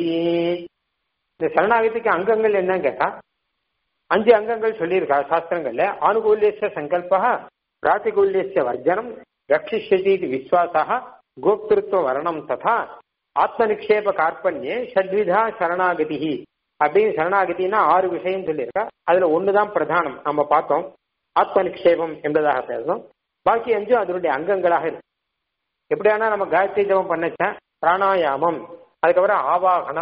S1: இந்த சரணாகதிக்கு அங்கங்கள் என்னன்னு கேட்டா அஞ்சு அங்கங்கள் சொல்லியிருக்கா சாஸ்திரங்கள்ல ஆனுகூல்யச சங்கல்பா பிராத்திகூல்யச வர்ஜனம் ரட்சிஷ்யதி விஸ்வாசா கோப்திருத்துவ வரணம் ததா ஆத்ம நிக்ஷேப கார்பண்யே ஷட்விதா சரணாகதி அப்படின்னு சரணாகதினா ஆறு விஷயம் சொல்லியிருக்கா அதுல ஒண்ணுதான் பிரதானம் நம்ம பார்த்தோம் ஆத்ம நிக்ஷேபம் என்பதாக பேசணும் பாக்கி அஞ்சும் அதனுடைய அங்கங்களாக இருக்கு எப்படியானா நம்ம காயத்ரி ஜபம் பண்ணச்ச பிராணாயாமம் அதுக்கப்புறம் ஆவாகனம்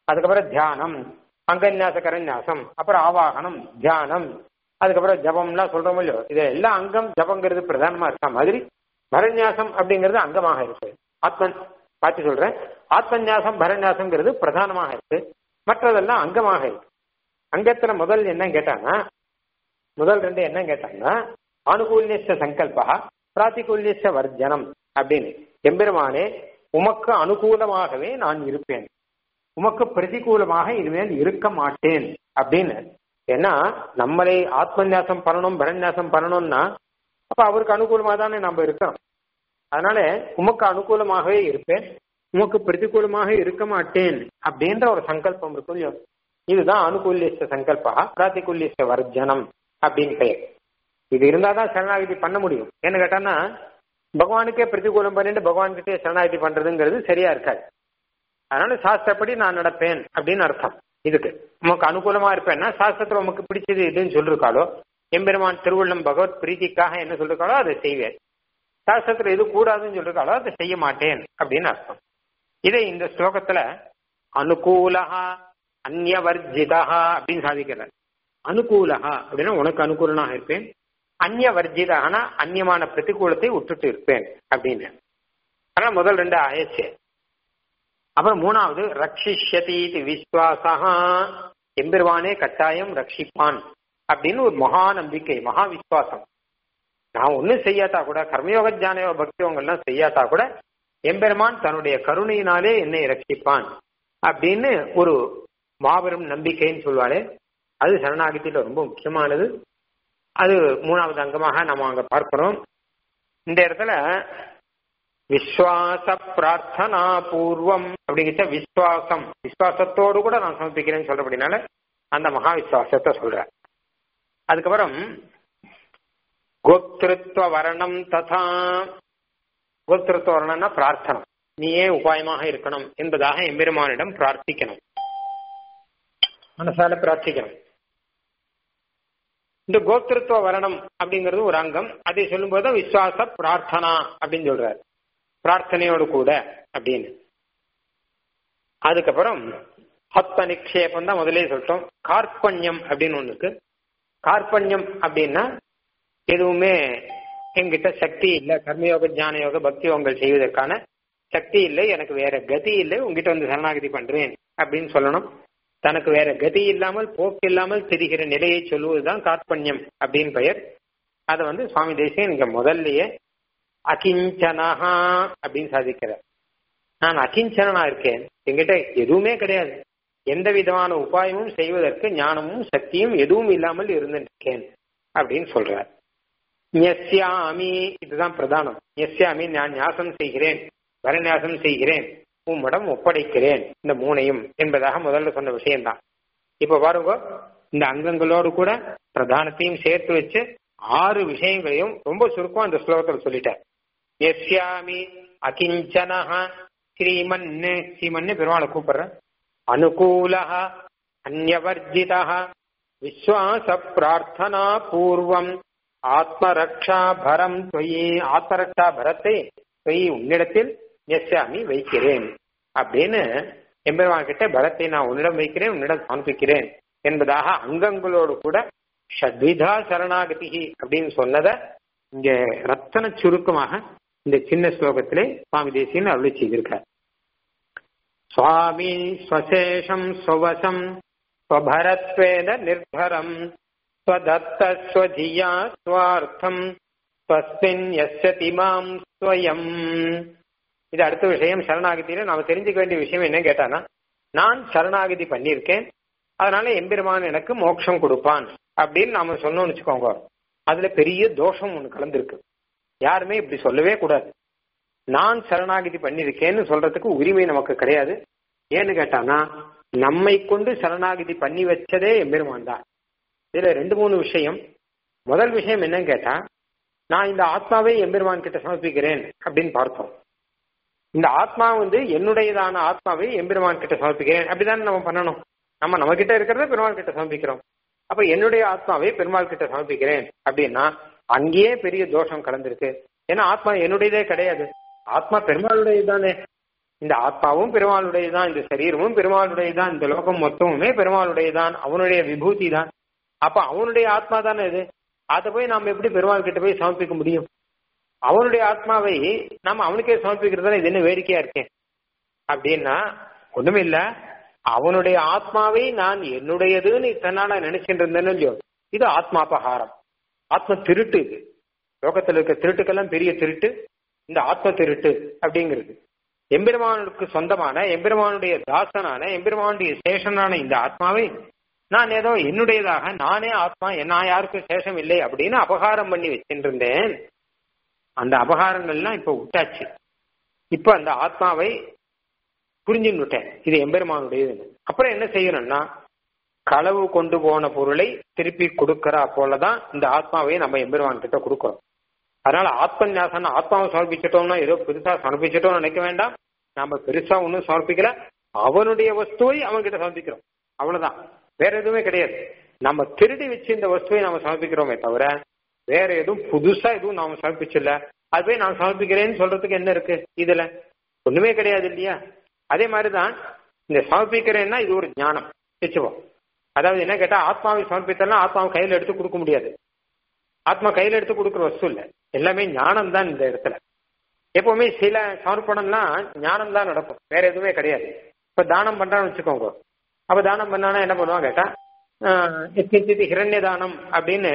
S1: அதுக்கப்புறம் தியானம் அங்கன்யாச கரன்யாசம் அப்புறம் ஆவாகனம் தியானம் அதுக்கப்புறம் ஜபம்லாம் சொல்றோம் இல்லையோ இது எல்லாம் அங்கம் ஜபங்கிறது பிரதானமா இருக்க மாதிரி பரநியாசம் அப்படிங்கிறது அங்கமாக இருக்கு ஆத்மன் பார்த்து சொல்றேன் ஆத்மன்யாசம் பரநியாசம்ங்கிறது பிரதானமாக இருக்கு மற்றதெல்லாம் அங்கமாக இருக்கு அங்கத்துல முதல் என்ன கேட்டாங்கன்னா முதல் ரெண்டு என்ன கேட்டாங்கன்னா அனுகூல்யச சங்கல்பா பிராத்திகூல்யச வர்ஜனம் அப்படின்னு எம்பெருமானே உமக்கு அனுகூலமாகவே நான் இருப்பேன் உமக்கு பிரதிகூலமாக இனிமேல் இருக்க மாட்டேன் அப்படின்னு ஏன்னா நம்மளை ஆத்மநியாசம் பண்ணணும் பரநியாசம் பண்ணணும்னா அப்ப அவருக்கு அனுகூலமா தானே நம்ம இருக்கிறோம் அதனால உமக்கு அனுகூலமாகவே இருப்பேன் உமக்கு பிரதிகூலமாக இருக்க மாட்டேன் அப்படின்ற ஒரு சங்கல்பம் இருக்கும் இல்லையோ இதுதான் அனுகூல்யச சங்கல்பா பிராத்திகூல்யச வர்ஜனம் அப்படின்னு பெயர் இது இருந்தாதான் சரணாகதி பண்ண முடியும் என்ன கேட்டான்னா பகவானுக்கே பிரதிகூலம் பண்ணிட்டு பகவான்கிட்டே சரணாகதி பண்றதுங்கிறது சரியா இருக்காது அதனால சாஸ்திரப்படி நான் நடப்பேன் அப்படின்னு அர்த்தம் இதுக்கு உமக்கு அனுகூலமா இருப்பேன்னா சாஸ்திரத்துல உமக்கு பிடிச்சது இதுன்னு சொல்லிருக்காளோ எம்பெருமான் திருவள்ளம் பகவத் பிரீத்திக்காக என்ன சொல்லிருக்காளோ அதை செய்வேன் சாஸ்திரத்துல எது கூடாதுன்னு சொல்லிருக்காளோ அதை செய்ய மாட்டேன் அப்படின்னு அர்த்தம் இதை இந்த ஸ்லோகத்துல அனுகூலகா அந்யவர்ஜிதா அப்படின்னு சாதிக்கிறார் அனுகூலகா அப்படின்னா உனக்கு அனுகூலனாக இருப்பேன் அந்நியவர்ஜிதானா அந்நியமான பிரதிகூலத்தை விட்டுட்டு இருப்பேன் அப்படின்னு ஆனா முதல் ரெண்டு ஆயிடுச்சு அப்புறம் மூணாவது ரட்சிஷ்யதி விஸ்வாசா எம்பெருவானே கட்டாயம் ரட்சிப்பான் அப்படின்னு ஒரு மகா நம்பிக்கை மகா விஸ்வாசம் நான் ஒன்னும் செய்யாட்டா கூட கர்மயோக ஜானயோக பக்தியோகங்கள்லாம் செய்யாட்டா கூட எம்பெருமான் தன்னுடைய கருணையினாலே என்னை ரட்சிப்பான் அப்படின்னு ஒரு மாபெரும் நம்பிக்கைன்னு சொல்வாளே அது சரணாகத்தில ரொம்ப முக்கியமானது அது மூணாவது அங்கமாக நம்ம அங்க பார்க்கிறோம் இந்த இடத்துல விஸ்வாச பிரார்த்தனா பூர்வம் அப்படிங்கிட்ட விஸ்வாசம் விஸ்வாசத்தோடு கூட நான் சமர்ப்பிக்கிறேன்னு சொல்றபடினால அந்த மகா விஸ்வாசத்தை சொல்ற அதுக்கப்புறம் கோப்திருத்துவ வரணம் ததா கோப்திருத்துவ வரணம்னா பிரார்த்தனம் நீயே உபாயமாக இருக்கணும் என்பதாக எம்பெருமானிடம் பிரார்த்திக்கணும் மனசால பிரார்த்திக்கணும் இந்த கோத்திருத்துவ வரணம் அப்படிங்கிறது ஒரு அங்கம் அதை சொல்லும்போது விஸ்வாச பிரார்த்தனா அப்படின்னு சொல்றாரு பிரார்த்தனையோடு கூட அப்படின்னு அதுக்கப்புறம் ஹத்த நிக்ஷேபம் தான் முதலே சொல்லிட்டோம் கார்பண்யம் அப்படின்னு ஒண்ணு இருக்கு கார்பண்யம் அப்படின்னா எதுவுமே என்கிட்ட சக்தி இல்லை கர்மயோக ஞான யோக பக்தி யோகங்கள் செய்வதற்கான சக்தி இல்லை எனக்கு வேற கதி இல்லை உங்ககிட்ட வந்து சரணாகதி பண்றேன் அப்படின்னு சொல்லணும் தனக்கு வேற கதி இல்லாமல் போக்கு இல்லாமல் தெரிகிற நிலையை சொல்லுவதுதான் கார்பண்யம் அப்படின்னு பெயர் அதை வந்து சுவாமி தேசியம் இங்க முதல்லயே அகிஞ்சனஹா அப்படின்னு சாதிக்கிறார் நான் அகிஞ்சனா இருக்கேன் என்கிட்ட எதுவுமே கிடையாது எந்த விதமான உபாயமும் செய்வதற்கு ஞானமும் சக்தியும் எதுவும் இல்லாமல் இருந்திருக்கேன் அப்படின்னு சொல்றார் ஞஸ்யாமி இதுதான் பிரதானம் ஞஸ்யாமி நான் ஞாசம் செய்கிறேன் வரநியாசம் செய்கிறேன் உம்மிடம் ஒப்படைக்கிறேன் இந்த மூணையும் என்பதாக முதல்ல சொன்ன விஷயம்தான் இப்ப பாருங்க இந்த அங்கங்களோடு கூட பிரதானத்தையும் சேர்த்து வச்சு ஆறு விஷயங்களையும் ரொம்ப சுருக்கம் அந்த ஸ்லோகத்தில் சொல்லிட்டார் எஸ்யாமி அகிஞ்சனஹ ஸ்ரீமன்னு ஸ்ரீமன்னு பெருமாளை கூப்பிடுற அனுகூலஹ அந்யவர்ஜிதா விஸ்வாச பிரார்த்தனா பூர்வம் ஆத்மரக்ஷா பரம் தொயி ஆத்மரக்ஷா பரத்தை தொய் உன்னிடத்தில் எஸ்யாமி வைக்கிறேன் அப்படின்னு எம்பெருமான் கிட்ட பரத்தை நான் உன்னிடம் வைக்கிறேன் உன்னிடம் சமர்ப்பிக்கிறேன் என்பதாக அங்கங்களோடு கூட ஷட்விதா சரணாகதி அப்படின்னு சொன்னதை இங்க ரத்தன சுருக்கமாக இந்த சின்ன ஸ்லோகத்திலே சுவாமி தேசியன் அருளி செய்திருக்கார் சுவாமி ஸ்வசேஷம் ஸ்வசம் ஸ்வபரத்வேத நிர்பரம் ஸ்வதத்த ஸ்வதியா ஸ்வார்த்தம் ஸ்வஸ்மின் யஸ்யதி மாம் ஸ்வயம் இது அடுத்த விஷயம் சரணாகதியில நாம தெரிஞ்சுக்க வேண்டிய விஷயம் என்ன கேட்டானா நான் சரணாகதி பண்ணியிருக்கேன் அதனால எம்பெருமான் எனக்கு மோட்சம் கொடுப்பான் அப்படின்னு நாம சொன்னோம்னு வச்சுக்கோங்க அதுல பெரிய தோஷம் ஒண்ணு கலந்துருக்கு யாருமே இப்படி சொல்லவே கூடாது நான் சரணாகதி பண்ணியிருக்கேன்னு சொல்றதுக்கு உரிமை நமக்கு கிடையாது ஏன்னு கேட்டானா நம்மை கொண்டு சரணாகதி பண்ணி வச்சதே எம்பெருமான் தான் இதுல ரெண்டு மூணு விஷயம் முதல் விஷயம் என்னன்னு கேட்டா நான் இந்த ஆத்மாவை எம்பெருமான் கிட்ட சமர்ப்பிக்கிறேன் அப்படின்னு பார்த்தோம் இந்த ஆத்மா வந்து என்னுடையதான ஆத்மாவை எம்பெருமான் கிட்ட சமர்ப்பிக்கிறேன் அப்படிதான் நம்ம பண்ணணும் நம்ம நம்ம கிட்ட இருக்கிறத பெருமாள் கிட்ட சமர்ப்பிக்கிறோம் அப்ப என்னுடைய ஆத்மாவை பெருமாள் கிட்ட சமர்ப்பிக்கிறேன் அப்படின்னா அங்கேயே பெரிய தோஷம் கலந்துருக்கு ஏன்னா ஆத்மா என்னுடையதே கிடையாது ஆத்மா பெருமாளுடையது தானே இந்த ஆத்மாவும் பெருமாளுடையதான் இந்த சரீரமும் பெருமாளுடையதான் இந்த லோகம் மொத்தமுமே பெருமாளுடையதான் அவனுடைய விபூதி தான் அப்ப அவனுடைய ஆத்மா தானே இது அதை போய் நாம் எப்படி பெருமாள் கிட்ட போய் சமர்ப்பிக்க முடியும் அவனுடைய ஆத்மாவை நாம அவனுக்கே சமர்ப்பிக்கிறது இது என்ன வேடிக்கையா இருக்கேன் அப்படின்னா ஒண்ணுமே இல்ல அவனுடைய ஆத்மாவை நான் என்னுடையதுன்னு இத்தனால நினைச்சிட்டு இருந்தேன்னு இல்லையோ இது ஆத்மாபகாரம் ஆத்ம திருட்டு இது லோகத்தில் இருக்க திருட்டுக்கெல்லாம் பெரிய திருட்டு இந்த ஆத்ம திருட்டு அப்படிங்கிறது எம்பெருமானுக்கு சொந்தமான எம்பெருமானுடைய தாசனான எம்பெருமானுடைய சேஷனான இந்த ஆத்மாவை நான் ஏதோ என்னுடையதாக நானே ஆத்மா நான் யாருக்கும் சேஷம் இல்லை அப்படின்னு அபகாரம் பண்ணி வச்சுருந்தேன் அந்த அபகாரங்கள்லாம் இப்ப விட்டாச்சு இப்ப அந்த ஆத்மாவை புரிஞ்சுன்னு விட்டேன் இது எம்பெருமானுடையது அப்புறம் என்ன செய்யணும்னா களவு கொண்டு போன பொருளை திருப்பி கொடுக்கறா போலதான் இந்த ஆத்மாவை நம்ம எம்பெருமான் கிட்ட கொடுக்கறோம் அதனால ஆத்ம ஞாசன ஆத்மாவை சமர்ப்பிச்சிட்டோம்னா ஏதோ பெருசா சமர்ப்பிச்சிட்டோம்னு நினைக்க வேண்டாம் நாம பெருசா ஒன்றும் சமர்ப்பிக்கல அவனுடைய வஸ்துவை அவன்கிட்ட சமர்ப்பிக்கிறோம் அவ்வளவுதான் வேற எதுவுமே கிடையாது நம்ம திருடி வச்சு இந்த வஸ்துவை நாம சமர்ப்பிக்கிறோமே தவிர வேற எதுவும் புதுசா எதுவும் நாம சமர்ப்பிச்சிடல அதுவே நான் சமர்ப்பிக்கிறேன்னு சொல்றதுக்கு என்ன இருக்கு இதுல ஒண்ணுமே கிடையாது இல்லையா அதே மாதிரிதான் இந்த சமர்ப்பிக்கிறேன்னா இது ஒரு ஞானம் வச்சுப்போம் அதாவது என்ன கேட்டா ஆத்மாவை சமர்ப்பித்தலாம் ஆத்மாவை கையில எடுத்து கொடுக்க முடியாது ஆத்மா கையில எடுத்து கொடுக்குற வஸ்து இல்லை எல்லாமே ஞானம் தான் இந்த இடத்துல எப்பவுமே சில சமர்ப்பணம்லாம் ஞானம் தான் நடக்கும் வேற எதுவுமே கிடையாது இப்ப தானம் பண்றான்னு வச்சுக்கோங்க அப்ப தானம் பண்ணானா என்ன பண்ணுவான் கேட்டா எத்தின் ஹிரண்ய தானம் அப்படின்னு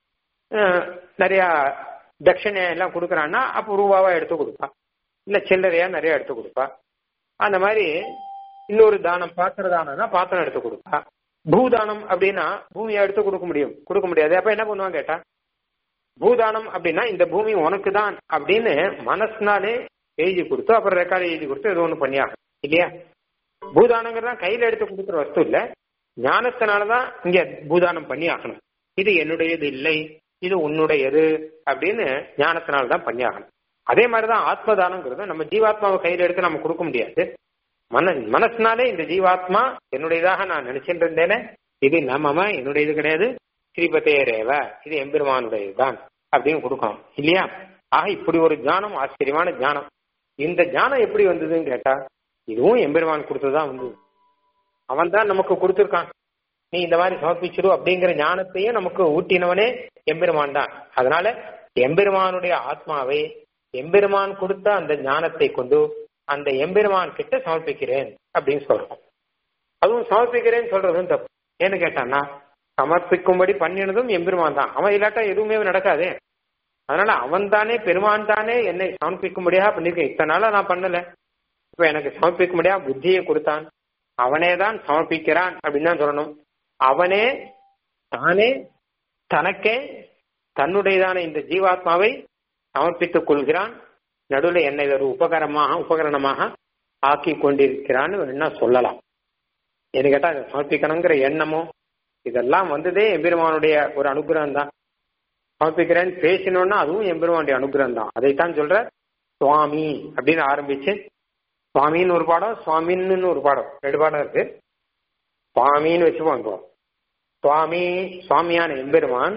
S1: நிறைய தட்சிணை எல்லாம் கொடுக்குறான்னா அப்போ ரூபாவா எடுத்து கொடுப்பா இல்ல சில்லறையா நிறைய எடுத்து கொடுப்பா அந்த மாதிரி இன்னொரு தானம் பாத்திர தானம்னா பாத்திரம் எடுத்து கொடுப்பா பூதானம் அப்படின்னா பூமியை எடுத்து கொடுக்க முடியும் கொடுக்க முடியாது அப்ப என்ன பண்ணுவான் கேட்டா பூதானம் அப்படின்னா இந்த பூமி உனக்கு தான் அப்படின்னு மனசுனாலே எழுதி கொடுத்து அப்புறம் ரெக்கார்டு எழுதி கொடுத்து ஏதோ ஒன்று பண்ணியாகும் இல்லையா பூதானங்கிறதான் கையில எடுத்து கொடுக்குற வஸ்து இல்ல ஞானத்தினாலதான் இங்க பூதானம் பண்ணி ஆகணும் இது என்னுடையது இல்லை இது உன்னுடையது அப்படின்னு ஞானத்தினால்தான் பண்ணி ஆகணும் அதே மாதிரிதான் ஆத்மதானங்கிறது நம்ம ஜீவாத்மாவை கையில எடுத்து நம்ம கொடுக்க முடியாது மன மனசுனாலே இந்த ஜீவாத்மா என்னுடையதாக நான் நினைச்சிட்டு இருந்தேனே இது நம்மமா என்னுடையது கிடையாது ஸ்ரீபதே ரேவ இது எம்பெருமானுடையதுதான் அப்படின்னு கொடுக்கணும் இல்லையா ஆக இப்படி ஒரு ஞானம் ஆச்சரியமான ஞானம் இந்த ஞானம் எப்படி வந்ததுன்னு கேட்டா இதுவும் எம்பெருமான் கொடுத்ததுதான் வந்தது அவன் தான் நமக்கு கொடுத்துருக்கான் நீ இந்த மாதிரி சமர்ப்பிச்சிடு அப்படிங்கிற ஞானத்தையும் நமக்கு ஊட்டினவனே எம்பெருமான் தான் அதனால எம்பெருமானுடைய ஆத்மாவை எம்பெருமான் கொடுத்த அந்த ஞானத்தை கொண்டு அந்த எம்பெருமான் கிட்ட சமர்ப்பிக்கிறேன் அப்படின்னு சொல்றோம் அதுவும் சமர்ப்பிக்கிறேன்னு சொல்றதும் தப்பு ஏன்னு கேட்டான்னா சமர்ப்பிக்கும்படி பண்ணினதும் எம்பெருமான் தான் அவன் இல்லாட்டா எதுவுமே நடக்காதே அதனால அவன் தானே பெருமான் தானே என்னை சமர்ப்பிக்கும்படியா பண்ணிருக்கேன் இத்தனை நாளா நான் பண்ணல இப்ப எனக்கு சமர்ப்பிக்கும்படியா புத்தியை கொடுத்தான் அவனே தான் சமர்ப்பிக்கிறான் அப்படின்னு தான் சொல்லணும் அவனே தானே தனக்கே தன்னுடையதான இந்த ஜீவாத்மாவை சமர்ப்பித்துக் கொள்கிறான் நடுவில் என்னை ஒரு உபகரமாக உபகரணமாக ஆக்கி கொண்டிருக்கிறான்னு வேணா சொல்லலாம் என்ன கேட்டா சமர்ப்பிக்கணுங்கிற எண்ணமோ இதெல்லாம் வந்ததே எம்பெருமானுடைய ஒரு அனுகிரகம் தான் சமர்ப்பிக்கிறேன்னு பேசினோம்னா அதுவும் எம்பெருமானுடைய அனுகிரகம் தான் அதைத்தான் சொல்ற சுவாமி அப்படின்னு ஆரம்பிச்சு சுவாமின்னு ஒரு பாடம் சுவாமின்னு ஒரு பாடம் ரெண்டு பாடம் இருக்கு சுவாமின்னு வச்சுப்போம் இப்போ சுவாமி சுவாமியான எம்பெருமான்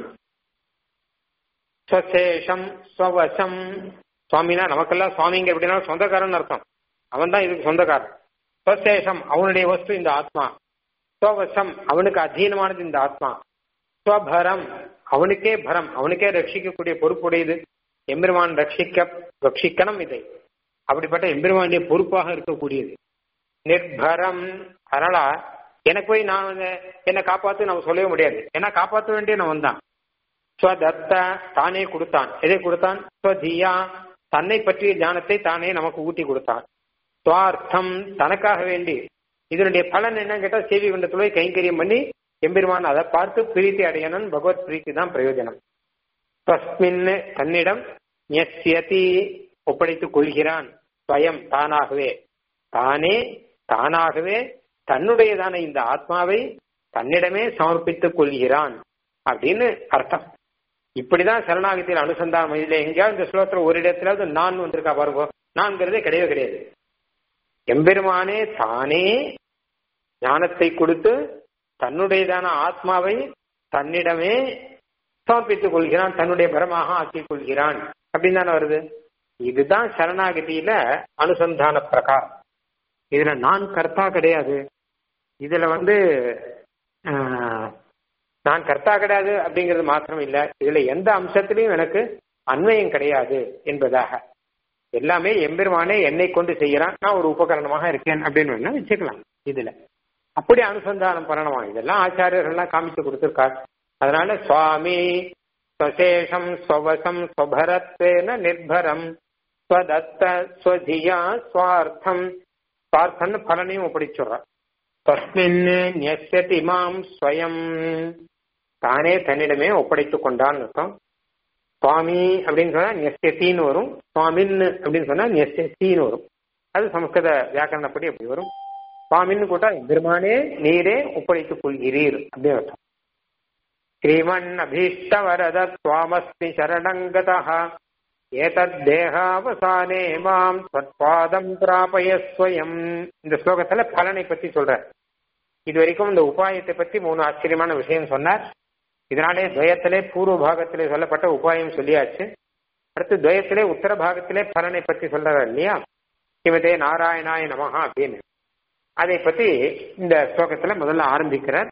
S1: ஸ்வசேஷம் ஸ்வவசம் சுவாமினா நமக்கெல்லாம் சுவாமிங்க எப்படின்னா சொந்தக்காரன் அர்த்தம் அவன் தான் இதுக்கு சொந்தக்காரன் ஸ்வசேஷம் அவனுடைய வஸ்து இந்த ஆத்மா ஸ்வவசம் அவனுக்கு அதீனமானது இந்த ஆத்மா ஸ்வபரம் அவனுக்கே பரம் அவனுக்கே ரட்சிக்கக்கூடிய பொறுப்புடையது எம்பெருமான் ரட்சிக்க ரட்சிக்கணும் இதை அப்படிப்பட்ட எம்பெருமானுடைய பொறுப்பாக இருக்கக்கூடியது நிர்பரம் அதனால எனக்கு போய் நான் என்னை காப்பாத்து நம்ம சொல்லவே முடியாது ஏன்னா காப்பாற்ற வேண்டிய நான் தான் ஸ்வதத்த தானே கொடுத்தான் எதை கொடுத்தான் ஸ்வதியா தன்னை பற்றிய ஞானத்தை தானே நமக்கு ஊட்டி கொடுத்தான் சுவார்த்தம் தனக்காக வேண்டி இதனுடைய பலன் என்ன கேட்டா சேவி குண்டத்துல போய் கைங்கரியம் பண்ணி எம்பெருமான் அதை பார்த்து பிரீத்தி அடையணும் பகவத் பிரீத்தி தான் பிரயோஜனம் தஸ்மின் தன்னிடம் ஞஸ்யதி ஒப்படைத்துக் கொள்கிறான் ஸ்வயம் தானாகவே தானே தானாகவே தன்னுடையதான இந்த ஆத்மாவை தன்னிடமே சமர்ப்பித்துக் கொள்கிறான் அப்படின்னு அர்த்தம் இப்படிதான் சரணாகத்தில் அனுசந்தானம் இதுல எங்கேயாவது இந்த ஸ்லோகத்துல ஒரு இடத்துலாவது நான் வந்திருக்கா பாருங்க நான்கிறதே கிடையவே கிடையாது எம்பெருமானே தானே ஞானத்தை கொடுத்து தன்னுடையதான ஆத்மாவை தன்னிடமே சமர்ப்பித்துக் கொள்கிறான் தன்னுடைய பரமாக ஆக்கிக் கொள்கிறான் அப்படின்னு தானே வருது இதுதான் சரணாகதியில அனுசந்தான பிரகாரம் இதுல நான் கர்த்தா கிடையாது இதுல வந்து நான் கர்த்தா கிடையாது அப்படிங்கிறது மாத்திரம் இல்ல இதுல எந்த அம்சத்திலையும் எனக்கு அன்வயம் கிடையாது என்பதாக எல்லாமே எம்பெருமானே என்னை கொண்டு செய்யறான் நான் ஒரு உபகரணமாக இருக்கேன் அப்படின்னு வேணா வச்சுக்கலாம் இதுல அப்படி அனுசந்தானம் பண்ணணுமா இதெல்லாம் ஆச்சாரியர்கள்லாம் காமிச்சு கொடுத்துருக்கார் அதனால சுவாமி ஸ்வசேஷம் ஸ்வவசம் ஸ்வபரத்வேன நிர்பரம் ஸ்வதத்த ஸ்வதியா ஸ்வார்த்தம் ஸ்வார்த்தம்னு பலனையும் ஒப்படைச்சுடுறான் தஸ்மின் நியசதி மாம் ஸ்வயம் தானே தன்னிடமே ஒப்படைத்துக் கொண்டான்னு அர்த்தம் சுவாமி அப்படின்னு சொன்னா நியசத்தின்னு வரும் சுவாமின்னு அப்படின்னு சொன்னா நியசத்தின்னு வரும் அது சமஸ்கிருத வியாக்கரணப்படி அப்படி வரும் சுவாமின்னு கூட்டா பெருமானே நீரே ஒப்படைத்துக் கொள்கிறீர் அப்படின்னு அர்த்தம் ஸ்ரீமன் அபீஷ்ட வரத சுவாமஸ்மி சரணங்கதா ஏதத்தேகாவசானே மாம் சத்பாதம் பிராபய ஸ்வயம் இந்த ஸ்லோகத்துல பலனை பத்தி சொல்ற இது வரைக்கும் இந்த உபாயத்தை பத்தி மூணு ஆச்சரியமான விஷயம் சொன்னார் இதனாலே துவயத்திலே பூர்வ பாகத்திலே சொல்லப்பட்ட உபாயம் சொல்லியாச்சு அடுத்து துவயத்திலே உத்தர பாகத்திலே பலனை பத்தி சொல்றாரு இல்லையா சிவதே நாராயணாய நமஹா அப்படின்னு அதை பத்தி இந்த ஸ்லோகத்துல முதல்ல ஆரம்பிக்கிறார்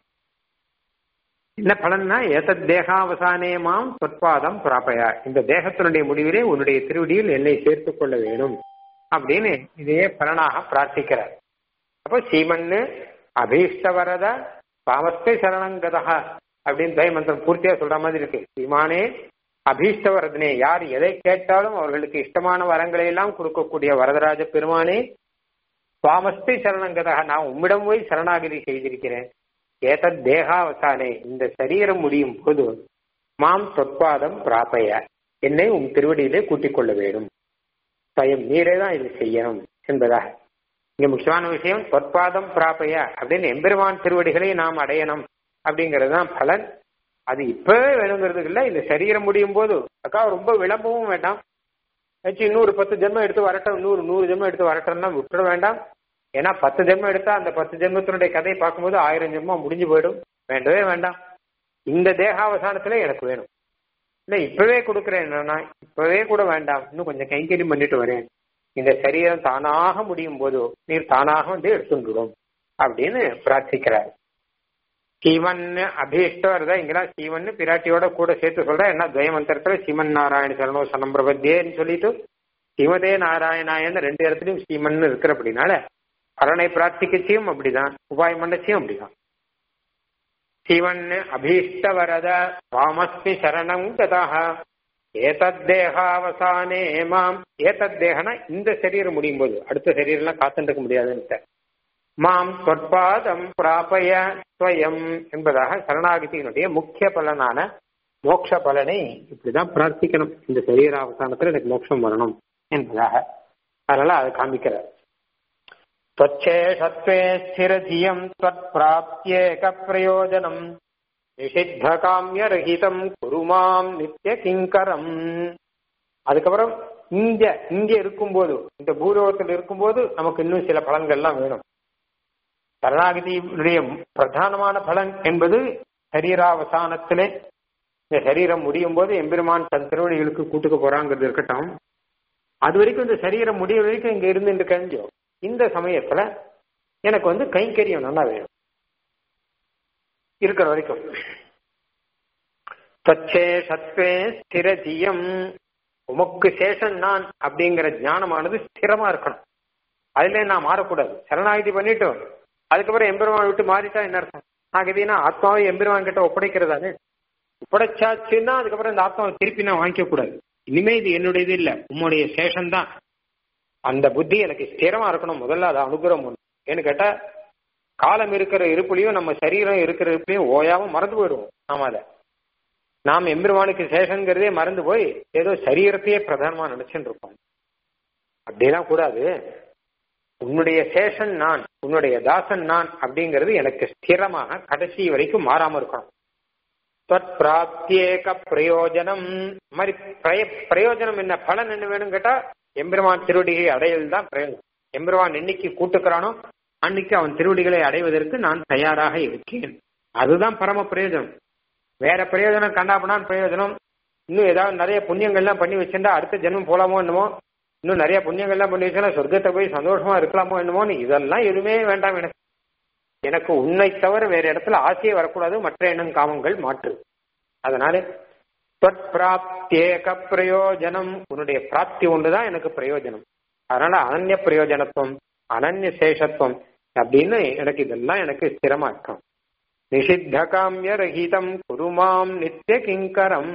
S1: என்ன பலன்னா ஏதத் தேகாவசானே மாம் சொற்பாதம் பிராப்பயா இந்த தேகத்தினுடைய முடிவிலே உன்னுடைய திருவடியில் என்னை சேர்த்துக் கொள்ள வேணும் அப்படின்னு இதையே பலனாக பிரார்த்திக்கிறார் அப்போ சீமன்னு அபீஷ்டவரத பாவஸ்தை சரணங்கதா அப்படின்னு தய மந்திரம் பூர்த்தியா சொல்ற மாதிரி இருக்கு சீமானே அபீஷ்டவரதனே யார் எதை கேட்டாலும் அவர்களுக்கு இஷ்டமான வரங்களை எல்லாம் கொடுக்கக்கூடிய வரதராஜ பெருமானே சுவாமஸ்தை சரணங்கதா நான் உம்மிடம் போய் சரணாகதி செய்திருக்கிறேன் ஏதத் தேகாவசானே இந்த சரீரம் முடியும் போது மாம் சொற்பாதம் பிராப்பய என்னை உம் திருவடியிலே கூட்டிக் கொள்ள வேண்டும் ஸ்வயம் நீரே தான் இது செய்யணும் என்பதாக இங்க முக்கியமான விஷயம் சொற்பாதம் பிராப்பய அப்படின்னு எம்பெருமான் திருவடிகளை நாம் அடையணும் அப்படிங்கிறது தான் பலன் அது இப்பவே வேணுங்கிறதுக்கு இல்லை இந்த சரீரம் முடியும் போது அக்கா ரொம்ப விளம்பவும் வேண்டாம் வச்சு இன்னொரு பத்து ஜென்மம் எடுத்து வரட்டும் நூறு நூறு ஜென்மம் எடுத்து வரட்டம்னா விட்டுற வேண்டாம் ஏன்னா பத்து ஜென்மம் எடுத்தா அந்த பத்து ஜென்மத்தினுடைய கதையை பார்க்கும்போது ஆயிரம் ஜென்மம் முடிஞ்சு போயிடும் வேண்டவே வேண்டாம் இந்த தேகாவசானத்துல எனக்கு வேணும் இல்லை இப்பவே கொடுக்குறேன் என்னன்னா இப்பவே கூட வேண்டாம் இன்னும் கொஞ்சம் கைங்கரியம் பண்ணிட்டு வரேன் இந்த சரீரம் தானாக முடியும் போது நீர் தானாக வந்து எடுத்துடும் அப்படின்னு பிரார்த்திக்கிறார் சீவன் அபீஷ்டவர் தான் இங்கெல்லாம் சீவன் பிராட்டியோட கூட சேர்த்து சொல்ற என்ன துவயமந்திரத்துல சீமன் நாராயண சரணோ சனம் பிரபத்தியேன்னு சொல்லிட்டு சிவதே நாராயணாயன்னு ரெண்டு இடத்துலயும் சீமன் இருக்கிற அப்படின்னால பலனை பிரார்த்திக்கச்சியும் அப்படிதான் உபாயம் பண்ணச்சியும் அப்படிதான் சிவன் அபீஷ்டவரத வாமஸ்மி சரணம் கதாக ஏதத்தேகாவசானே மாம் ஏதத்தேகனா இந்த சரீரம் முடியும் போது அடுத்த சரீரம்லாம் காத்துட்டு இருக்க முடியாதுன்னு மாம் சொற்பாதம் பிராபய ஸ்வயம் என்பதாக சரணாகதியினுடைய முக்கிய பலனான மோட்ச பலனை இப்படிதான் பிரார்த்திக்கணும் இந்த சரீராவசானத்துல எனக்கு மோட்சம் வரணும் என்பதாக அதனால அதை காமிக்கிறார் त्वच्छेषत्वे स्थिरधियम् त्वत्प्राप्त्येक प्रयोजनम् நிஷித்தகாமியரகிதம் குருமாம் நித்திய கிங்கரம் அதுக்கப்புறம் இங்க இங்க இருக்கும்போது இந்த பூலோகத்தில் இருக்கும்போது நமக்கு இன்னும் சில பலன்கள்லாம் வேணும் சரணாகதியுடைய பிரதானமான பலன் என்பது சரீராவசானத்திலே இந்த சரீரம் முடியும் போது எம்பெருமான் தன் திருவடிகளுக்கு கூட்டுக்க போறாங்கிறது இருக்கட்டும் அது வரைக்கும் இந்த சரீரம் முடிய வரைக்கும் இங்க இருந்து கழிஞ்சோ இந்த சமயத்துல எனக்கு வந்து கைங்கரியம் நல்லா வேணும் இருக்கிற வரைக்கும் தச்சே சத்வே ஸ்திரஜியம் உமக்கு சேஷன் நான் அப்படிங்கிற ஞானமானது ஸ்திரமா இருக்கணும் அதுல நான் மாறக்கூடாது சரணாகதி பண்ணிட்டோம் அதுக்கப்புறம் எம்பெருமான் விட்டு மாறிட்டா என்ன அர்த்தம் ஆகதினா ஆத்மாவை எம்பெருமான் கிட்ட ஒப்படைக்கிறதானே ஒப்படைச்சாச்சுன்னா அதுக்கப்புறம் இந்த ஆத்மாவை திருப்பி நான் வாங்கிக்க கூடாது இனிமே இது என்னுடையது இல்ல உம்முடைய சேஷன் தான் அந்த புத்தி எனக்கு ஸ்திரமா இருக்கணும் முதல்ல அதை அனுகிரகம் பண்ணும் ஏன்னு கேட்டா காலம் இருக்கிற இருப்புலையும் நம்ம சரீரம் இருக்கிற இருப்புலையும் ஓயாம மறந்து போயிடுவோம் நாம அதை நாம் எம்பெருமானுக்கு சேஷங்கிறதே மறந்து போய் ஏதோ சரீரத்தையே பிரதானமா நினைச்சுட்டு இருப்போம் அப்படிலாம் கூடாது உன்னுடைய சேஷன் நான் உன்னுடைய தாசன் நான் அப்படிங்கிறது எனக்கு ஸ்திரமாக கடைசி வரைக்கும் மாறாம இருக்கணும் பிராப்தியேக பிரயோஜனம் மாதிரி பிரய பிரயோஜனம் என்ன பலன் என்ன வேணும் கேட்டா எம்பெருமான் திருவடிகளை அடையல் தான் பிரயோஜனம் எம்பெருமான் என்னைக்கு கூட்டுக்கிறானோ அன்னைக்கு அவன் திருவடிகளை அடைவதற்கு நான் தயாராக இருக்கேன் அதுதான் பரம பிரயோஜனம் வேற பிரயோஜனம் கண்டாபனான் பிரயோஜனம் இன்னும் ஏதாவது நிறைய புண்ணியங்கள்லாம் பண்ணி வச்சிருந்தா அடுத்த ஜென்மம் போலாமோ என்னமோ இன்னும் நிறைய புண்ணியங்கள்லாம் பண்ணி வச்சா சொர்க்கத்தை போய் சந்தோஷமா இருக்கலாமோ என்னமோன்னு இதெல்லாம் எதுவுமே வேண்டாம் எனக்கு எனக்கு உன்னை தவிர வேற இடத்துல ஆசையே வரக்கூடாது மற்ற எண்ணம் காமங்கள் மாற்று அதனால பிராப்தியேக பிரயோஜனம் உன்னுடைய பிராப்தி ஒன்றுதான் எனக்கு பிரயோஜனம் அதனால அனன்ய பிரயோஜனத்துவம் அனன்ய சேஷத்துவம் அப்படின்னு எனக்கு இதெல்லாம் எனக்கு ஸ்திரமா இருக்கும் நிஷித்த காமிய ரஹிதம் குருமாம் நித்திய கிங்கரம்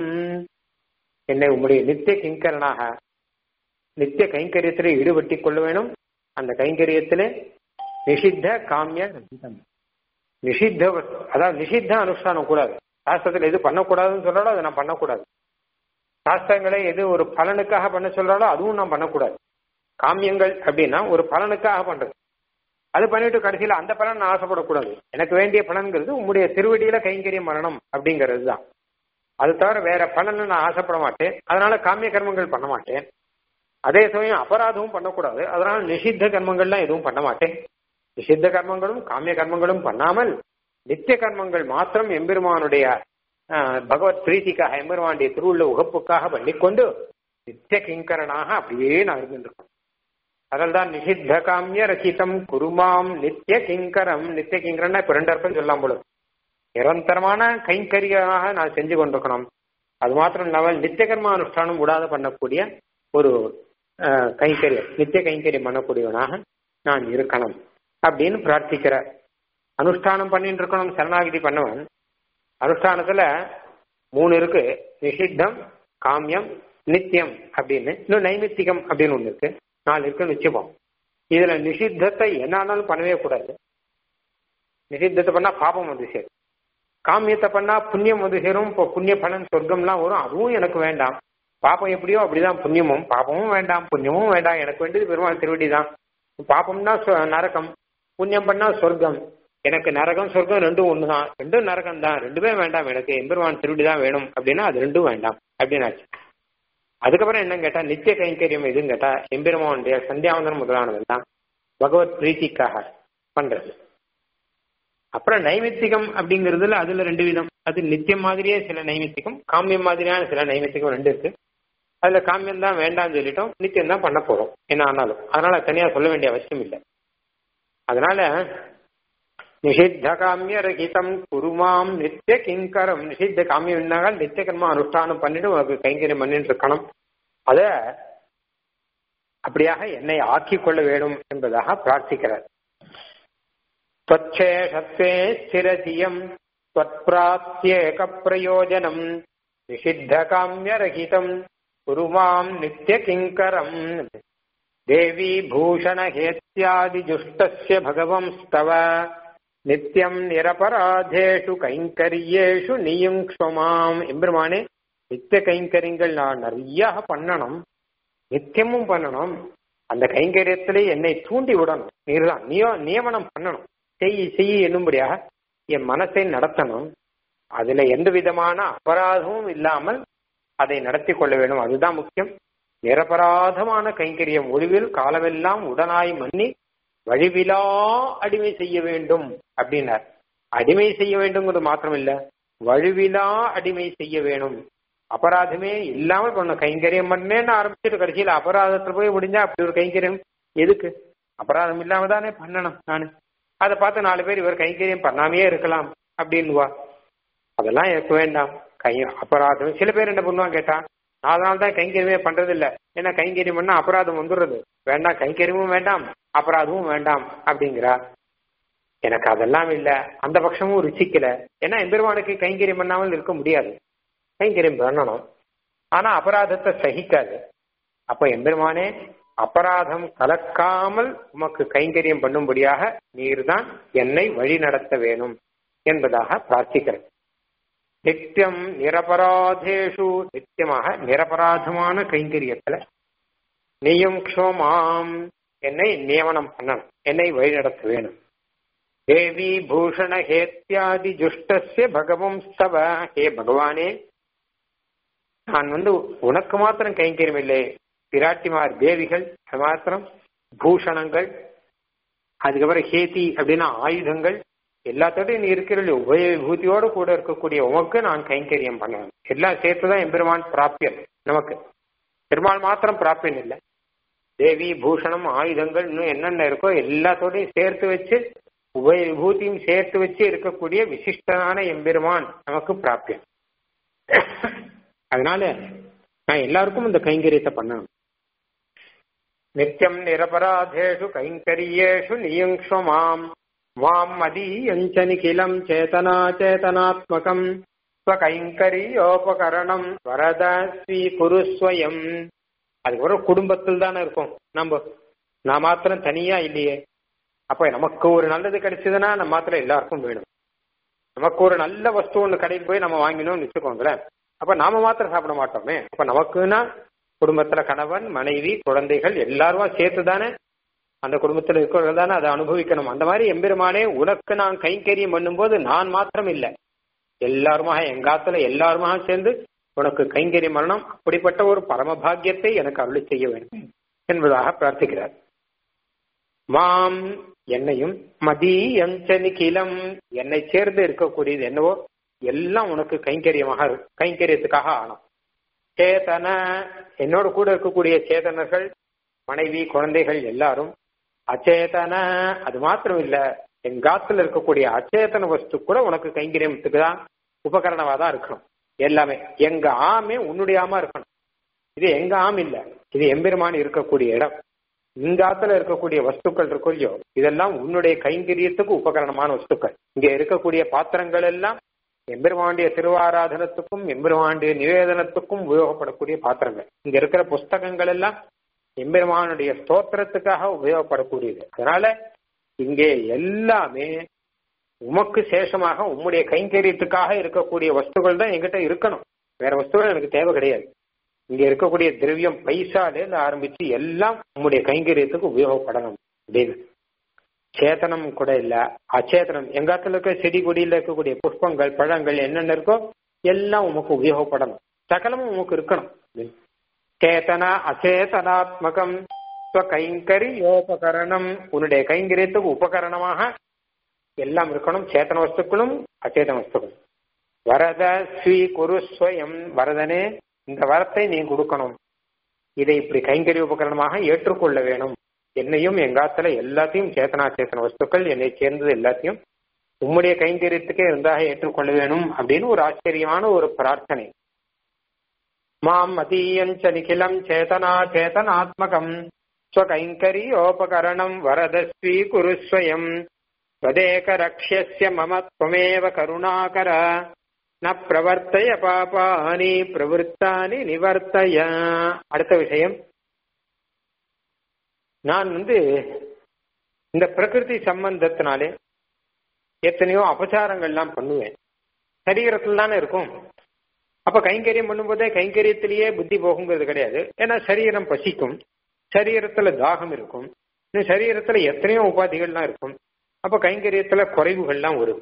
S1: என்னை உம்முடைய நித்திய கிங்கரனாக நித்திய கைங்கரியத்திலே ஈடுபட்டுக் கொள்ள வேணும் அந்த கைங்கரியத்திலே நிஷித்த காமிய ரஹிதம் நிஷித்த அதாவது நிஷித்த அனுஷ்டானம் கூடாது சாஸ்திரத்தில் எது பண்ணக்கூடாதுன்னு சொல்றாலோ அதை நான் பண்ணக்கூடாது சாஸ்திரங்களை எது ஒரு பலனுக்காக பண்ண சொல்றாலோ அதுவும் நான் பண்ணக்கூடாது காமியங்கள் அப்படின்னா ஒரு பலனுக்காக பண்றது அது பண்ணிட்டு கடைசியில் அந்த பலன் நான் ஆசைப்படக்கூடாது எனக்கு வேண்டிய பலன்கிறது உங்களுடைய திருவடியில கைங்கரியம் மரணம் அப்படிங்கிறது தான் அது தவிர வேற பலன் நான் ஆசைப்பட மாட்டேன் அதனால காமிய கர்மங்கள் பண்ண மாட்டேன் அதே சமயம் அபராதமும் பண்ணக்கூடாது அதனால நிஷித்த கர்மங்கள்லாம் எதுவும் பண்ண மாட்டேன் நிஷித்த கர்மங்களும் காமிய கர்மங்களும் பண்ணாமல் நித்திய கர்மங்கள் மாத்திரம் எம்பெருமானுடைய பகவத் பிரீத்திக்காக எம்பெருமானுடைய திருவுள்ள உகப்புக்காக பண்ணிக்கொண்டு நித்திய கிங்கரனாக அப்படியே நான் இருந்துருக்கேன் அதில் தான் நிஷித்த காமிய ரசிதம் குருமாம் நித்திய கிங்கரம் நித்திய கிங்கரம்னா இப்ப ரெண்டு அர்த்தம் சொல்லலாம் போல நிரந்தரமான கைங்கரியாக நான் செஞ்சு கொண்டிருக்கணும் அது மாத்திரம் இல்லாமல் நித்திய கர்ம அனுஷ்டானம் விடாத பண்ணக்கூடிய ஒரு கைங்கரியம் நித்திய கைங்கரியம் பண்ணக்கூடியவனாக நான் இருக்கணும் அப்படின்னு பிரார்த்திக்கிறார் அனுஷ்டானம் பண்ணிட்டு இருக்கணும் சரணாகிதி பண்ணவன் அனுஷ்டானத்துல மூணு இருக்கு நிஷித்தம் காமியம் நித்தியம் அப்படின்னு இன்னும் நைமித்திகம் அப்படின்னு ஒண்ணு இருக்கு நாலு இருக்குன்னு வச்சுப்போம் இதுல நிஷித்தத்தை என்ன ஆனாலும் பண்ணவே கூடாது நிஷித்தத்தை பண்ணா பாபம் வந்து சேரும் காமியத்தை பண்ணா புண்ணியம் வந்து சேரும் இப்போ புண்ணிய பலன் சொர்க்கம்லாம் வரும் அதுவும் எனக்கு வேண்டாம் பாப்பம் எப்படியோ அப்படிதான் புண்ணியமும் பாப்பமும் வேண்டாம் புண்ணியமும் வேண்டாம் எனக்கு வேண்டியது பெருமாள் திருவடி தான் பாப்பம்னா நரகம் புண்ணியம் பண்ணா சொர்க்கம் எனக்கு நரகம் சொர்க்கம் ரெண்டும் ஒன்று தான் ரெண்டும் நரகம் தான் ரெண்டுமே வேண்டாம் எனக்கு எம்பெருமான் திருடி தான் வேணும் அப்படின்னா அது ரெண்டும் வேண்டாம் அப்படின்னாச்சு அதுக்கப்புறம் என்ன கேட்டா நித்திய கைங்கரியம் எதுன்னு கேட்டா எம்பெருமானுடைய சந்தியாவந்தனம் முதலானதெல்லாம் பகவத் பிரீத்திக்காக பண்றது அப்புறம் நைமித்திகம் அப்படிங்கிறதுல அதுல ரெண்டு விதம் அது நித்தியம் மாதிரியே சில நைமித்திகம் காமியம் மாதிரியான சில நைமித்திகம் ரெண்டு இருக்கு அதுல காமியம் தான் வேண்டாம்னு சொல்லிட்டோம் நித்தியம் தான் பண்ண போறோம் என்ன ஆனாலும் அதனால தனியா சொல்ல வேண்டிய அவசியம் இல்லை அதனால நிஷித்த காமிய ரகிதம் குருமாம் நித்திய கிங்கரம் நிஷித்த காமியம் என்னால் நித்திய கர்மா அனுஷ்டானம் பண்ணிட்டு உனக்கு கைங்கரியம் பண்ணிட்டு இருக்கணும் அத அப்படியாக என்னை ஆக்கிக் கொள்ள வேண்டும் என்பதாக பிரார்த்திக்கிறார் त्वच्छेषत्वे स्थिरधियम् त्वत्प्राप्त्येक प्रयोजनम् निषिद्धकाम्यरहितम् कुरु माम् नित्यकिङ्करम् देवी भूषणहेत्यादिजुष्टस्य भगवंस्तव நித்தியம் நிரபராதேஷு கைங்கரியேஷு நியுங்ஸ்வமாம் எம்பெருமானே நித்திய கைங்கரியங்கள் நான் நிறைய பண்ணணும் நித்தியமும் பண்ணணும் அந்த கைங்கரியத்திலே என்னை தூண்டி விடணும் நீர்தான் நியோ நியமனம் பண்ணணும் செய் செய் என்னும்படியாக என் மனசை நடத்தணும் அதுல எந்த விதமான அபராதமும் இல்லாமல் அதை நடத்தி கொள்ள வேண்டும் அதுதான் முக்கியம் நிரபராதமான கைங்கரியம் ஒளிவில் காலமெல்லாம் உடனாய் மன்னி வழிவிலா அடிமை செய்ய வேண்டும் அப்படின்னார் அடிமை செய்ய வேண்டும்ங்கிறது மாத்திரம் இல்ல வழுவிலா அடிமை செய்ய வேணும் அபராதமே இல்லாமல் பண்ண கைங்கரியம் பண்ணேன்னு ஆரம்பிச்சுட்டு கடைசியில் அபராதத்துல போய் முடிஞ்சா அப்படி ஒரு கைங்கரியம் எதுக்கு அபராதம் இல்லாம தானே பண்ணணும் நானு அதை பார்த்து நாலு பேர் இவர் கைங்கரியம் பண்ணாமையே இருக்கலாம் அப்படின்னுவா அதெல்லாம் எனக்கு வேண்டாம் கை அபராதம் சில பேர் என்ன பண்ணுவாங்க கேட்டா அதனால தான் கைங்கரியமே பண்றது இல்ல ஏன்னா கைங்கரியம் பண்ணா அபராதம் வந்துடுறது வேண்டாம் கைங்கரியமும் வேண்டாம் அபராதமும் வேண்டாம் அப்படிங்கிறா எனக்கு அதெல்லாம் இல்ல அந்த பட்சமும் ருச்சிக்கல ஏன்னா எம்பெருமானுக்கு கைங்கரியம் பண்ணாமல் இருக்க முடியாது கைங்கரியம் பண்ணணும் ஆனா அபராதத்தை சகிக்காது அப்ப எம்பெருமானே அபராதம் கலக்காமல் உமக்கு கைங்கரியம் பண்ணும்படியாக நீர்தான் என்னை வழி நடத்த வேணும் என்பதாக பிரார்த்திக்கிறது நித்தியம் நிரபராதேஷு நித்தியமாக நிரபராதமான கைங்கரியத்துல நீயும் க்ஷோமாம் என்னை நியமனம் பண்ணணும் என்னை வழிநடத்த வேணும் தேவி பூஷண ஹேத்தியாதி ஜுஷ்டஸ்ய பகவம் ஸ்தவ ஹே பகவானே நான் வந்து உனக்கு மாத்திரம் கைங்கரியம் இல்லை பிராட்டிமார் தேவிகள் அது மாத்திரம் பூஷணங்கள் அதுக்கப்புறம் ஹேதி அப்படின்னா ஆயுதங்கள் எல்லாத்தோடையும் நீ இருக்கிற உபய விபூதியோடு கூட இருக்கக்கூடிய உமக்கு நான் கைங்கரியம் பண்ணணும் எல்லாம் சேர்த்துதான் எம்பெருமான் பிராப்பியன் நமக்கு பெருமாள் மாத்திரம் பிராப்பியன் இல்லை தேவி பூஷணம் ஆயுதங்கள் இன்னும் என்னென்ன இருக்கோ எல்லாத்தோடையும் சேர்த்து வச்சு உபய விபூதியும் சேர்த்து வச்சு இருக்கக்கூடிய விசிஷ்டனான எம்பெருமான் நமக்கு பிராப்தியம் அதனால நான் எல்லாருக்கும் இந்த கைங்கரியத்தை பண்ணணும் நித்தியம் நிரபராதேஷு கைங்கரியேஷு நியுங்ஷு மாம் மாம் மதீயஞ்ச நிகிலம் சேதனா சேதனாத்மகம் ஸ்வகைங்கரியோபகரணம் வரத ஸ்வீகுரு ஸ்வயம் அதுக்கப்புறம் குடும்பத்தில் தானே இருக்கும் நம்ம நான் மாத்திரம் தனியா இல்லையே அப்ப நமக்கு ஒரு நல்லது கிடைச்சதுன்னா நம்ம மாத்திரம் எல்லாருக்கும் வேணும் நமக்கு ஒரு நல்ல வஸ்து ஒன்று கடையில் போய் நம்ம வாங்கினோம்னு வச்சுக்கோங்களேன் அப்ப நாம மாத்திரம் சாப்பிட மாட்டோமே அப்ப நமக்குன்னா குடும்பத்துல கணவன் மனைவி குழந்தைகள் எல்லாருமா சேர்த்து தானே அந்த குடும்பத்தில் இருக்கிறவர்கள் தானே அதை அனுபவிக்கணும் அந்த மாதிரி எம்பெருமானே உனக்கு நான் கைங்கரியம் பண்ணும்போது நான் மாத்திரம் இல்லை எல்லாருமாக எங்காத்துல எல்லாருமாக சேர்ந்து உனக்கு கைங்கரியம் மரணம் அப்படிப்பட்ட ஒரு பரமபாகியத்தை எனக்கு அருளி செய்ய வேண்டும் என்பதாக பிரார்த்திக்கிறார் மாம் என்னையும் மதியஞ்ச நிகிலம் என்னை சேர்ந்து இருக்கக்கூடியது என்னவோ எல்லாம் உனக்கு கைங்கரியமாக கைங்கரியத்துக்காக ஆனோம் சேதன என்னோட கூட இருக்கக்கூடிய சேதனர்கள் மனைவி குழந்தைகள் எல்லாரும் அச்சேதன அது மாத்திரம் இல்ல எங்காத்துல இருக்கக்கூடிய அச்சேதன வஸ்து கூட உனக்கு கைங்கரியத்துக்கு தான் உபகரணமா தான் இருக்கணும் எல்லாமே எங்க ஆமே உன்னுடைய ஆமா இருக்கணும் இது எங்க ஆம் இல்ல இது எம்பெருமான் இருக்கக்கூடிய இடம் இங்காத்துல இருக்கக்கூடிய வஸ்துக்கள் இருக்கோ இல்லையோ இதெல்லாம் உன்னுடைய கைங்கரியத்துக்கு உபகரணமான வஸ்துக்கள் இங்க இருக்கக்கூடிய பாத்திரங்கள் எல்லாம் எம்பெருமாண்டிய திருவாராதனத்துக்கும் எம்பெருமாண்டிய நிவேதனத்துக்கும் உபயோகப்படக்கூடிய பாத்திரங்கள் இங்க இருக்கிற புஸ்தகங்கள் எல்லாம் எம்பெருமானுடைய ஸ்தோத்திரத்துக்காக உபயோகப்படக்கூடியது அதனால இங்கே எல்லாமே உமக்கு சேஷமாக உம்முடைய கைங்கரியத்துக்காக இருக்கக்கூடிய வஸ்துகள் தான் எங்கிட்ட இருக்கணும் வேற வஸ்துகள் எனக்கு தேவை கிடையாது இங்க இருக்கக்கூடிய திரவியம் பைசால இருந்து ஆரம்பிச்சு எல்லாம் உம்முடைய கைங்கரியத்துக்கு உபயோகப்படணும் அப்படின்னு சேத்தனம் கூட இல்ல அச்சேதனம் எங்காத்துல இருக்க செடி கொடியில இருக்கக்கூடிய புஷ்பங்கள் பழங்கள் என்னென்ன இருக்கோ எல்லாம் உமக்கு உபயோகப்படணும் சகலமும் உமக்கு இருக்கணும் சேத்தன அச்சேதனாத்மகம் கைங்கரியோபகரணம் உன்னுடைய கைங்கரியத்துக்கு உபகரணமாக எல்லாம் இருக்கணும் சேத்தன வஸ்துக்களும் அச்சேதன வஸ்துக்களும் வரத ஸ்ரீ குரு ஸ்வயம் வரதனே இந்த வரத்தை நீ கொடுக்கணும் இதை இப்படி கைங்கரிய உபகரணமாக ஏற்றுக்கொள்ள வேணும் என்னையும் எங்காத்துல எல்லாத்தையும் சேத்தனா சேத்தன வஸ்துக்கள் என்னை சேர்ந்தது எல்லாத்தையும் உம்முடைய கைங்கரியத்துக்கே இருந்தாக ஏற்றுக்கொள்ள வேணும் அப்படின்னு ஒரு ஆச்சரியமான ஒரு பிரார்த்தனை மாம் மதீயஞ்ச நிகிலம் சேதனா சேதனாத்மகம் ஸ்வகைங்கரியோபகரணம் வரதஸ்வீ குருஸ்வயம் त्वदेक रक्ष्यस्य मम त्वमेव करुणाकर ந பிரவர்த்தய பாபானி பிரவருத்தானி நிவர்த்தய அடுத்த விஷயம் நான் வந்து இந்த பிரகிருதி சம்பந்தத்தினாலே எத்தனையோ அபச்சாரங்கள்லாம் பண்ணுவேன் சரீரத்தில் தானே இருக்கும் அப்ப கைங்கரியம் பண்ணும்போதே கைங்கரியத்திலேயே புத்தி போகுங்கிறது கிடையாது ஏன்னா சரீரம் பசிக்கும் சரீரத்துல தாகம் இருக்கும் இன்னும் சரீரத்துல எத்தனையோ உபாதிகள்லாம் இருக்கும் அப்ப கைங்கரியத்துல குறைவுகள்லாம் வரும்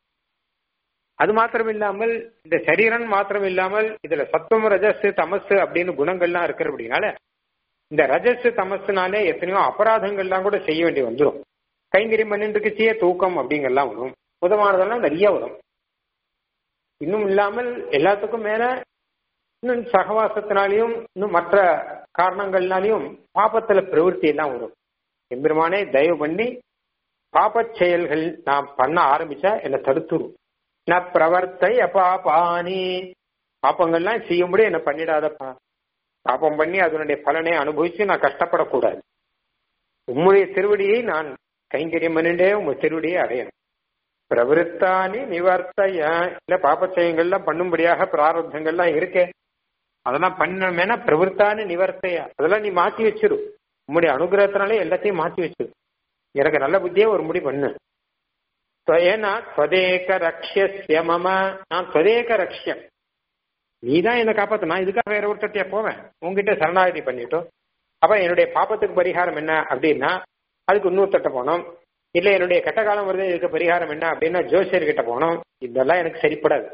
S1: அது மாத்திரம் இல்லாமல் இந்த சரீரம் மாத்திரம் இல்லாமல் இதுல சத்துவம் ரஜஸ் தமசு அப்படின்னு குணங்கள்லாம் இருக்கிறபடினால இந்த ரஜஸ் தமசுனாலே எத்தனையோ அபராதங்கள்லாம் கூட செய்ய வேண்டி வந்துடும் கைங்கரியம் பண்ணிட்டு இருக்கச்சியே தூக்கம் அப்படிங்கெல்லாம் வரும் புதமானதெல்லாம் நிறைய வரும் இன்னும் இல்லாமல் எல்லாத்துக்கும் மேல இன்னும் சகவாசத்தினாலையும் இன்னும் மற்ற காரணங்கள்னாலையும் பாபத்துல பிரவருத்தி எல்லாம் வரும் எம்பெருமானே தயவு பண்ணி பாபச் செயல்கள் நாம் பண்ண ஆரம்பிச்சா என்னை தடுத்துரும் ந பிரவர்த்தைய பாபானி பாப்பங்கள்லாம் செய்யும்படி என்ன பண்ணிடாதப்பா பாப்பம் பண்ணி அதனுடைய பலனை அனுபவிச்சு நான் கஷ்டப்படக்கூடாது உம்முடைய திருவடியை நான் கைங்கரியம் பண்ணிட்டே உங்க திருவடியை அடையணும் பிரவருத்தானி நிவர்த்தைய இல்ல பாப்பச்செயங்கள்லாம் பண்ணும்படியாக பிராரப்தங்கள்லாம் இருக்கே அதெல்லாம் பண்ணமேனா பிரவருத்தானி நிவர்த்தையா அதெல்லாம் நீ மாத்தி வச்சிரு உம்முடைய அனுகிரகத்தினாலே எல்லாத்தையும் மாத்தி வச்சிரு எனக்கு நல்ல புத்தியே ஒரு முடி பண்ணு ஏன்னா ஸ்வதேக ரக்ஷிய மம நான் ஸ்வதேக ரக்ஷியம் நீ தான் என்னை காப்பாத்து நான் இதுக்காக வேற ஒருத்தட்டியா போவேன் உங்ககிட்ட சரணாகதி பண்ணிட்டோம் அப்ப என்னுடைய பாப்பத்துக்கு பரிகாரம் என்ன அப்படின்னா அதுக்கு இன்னொருத்தட்ட போனோம் இல்ல என்னுடைய கெட்ட காலம் வருது இதுக்கு பரிகாரம் என்ன அப்படின்னா ஜோசியர் கிட்ட போனோம் இதெல்லாம் எனக்கு சரிப்படாது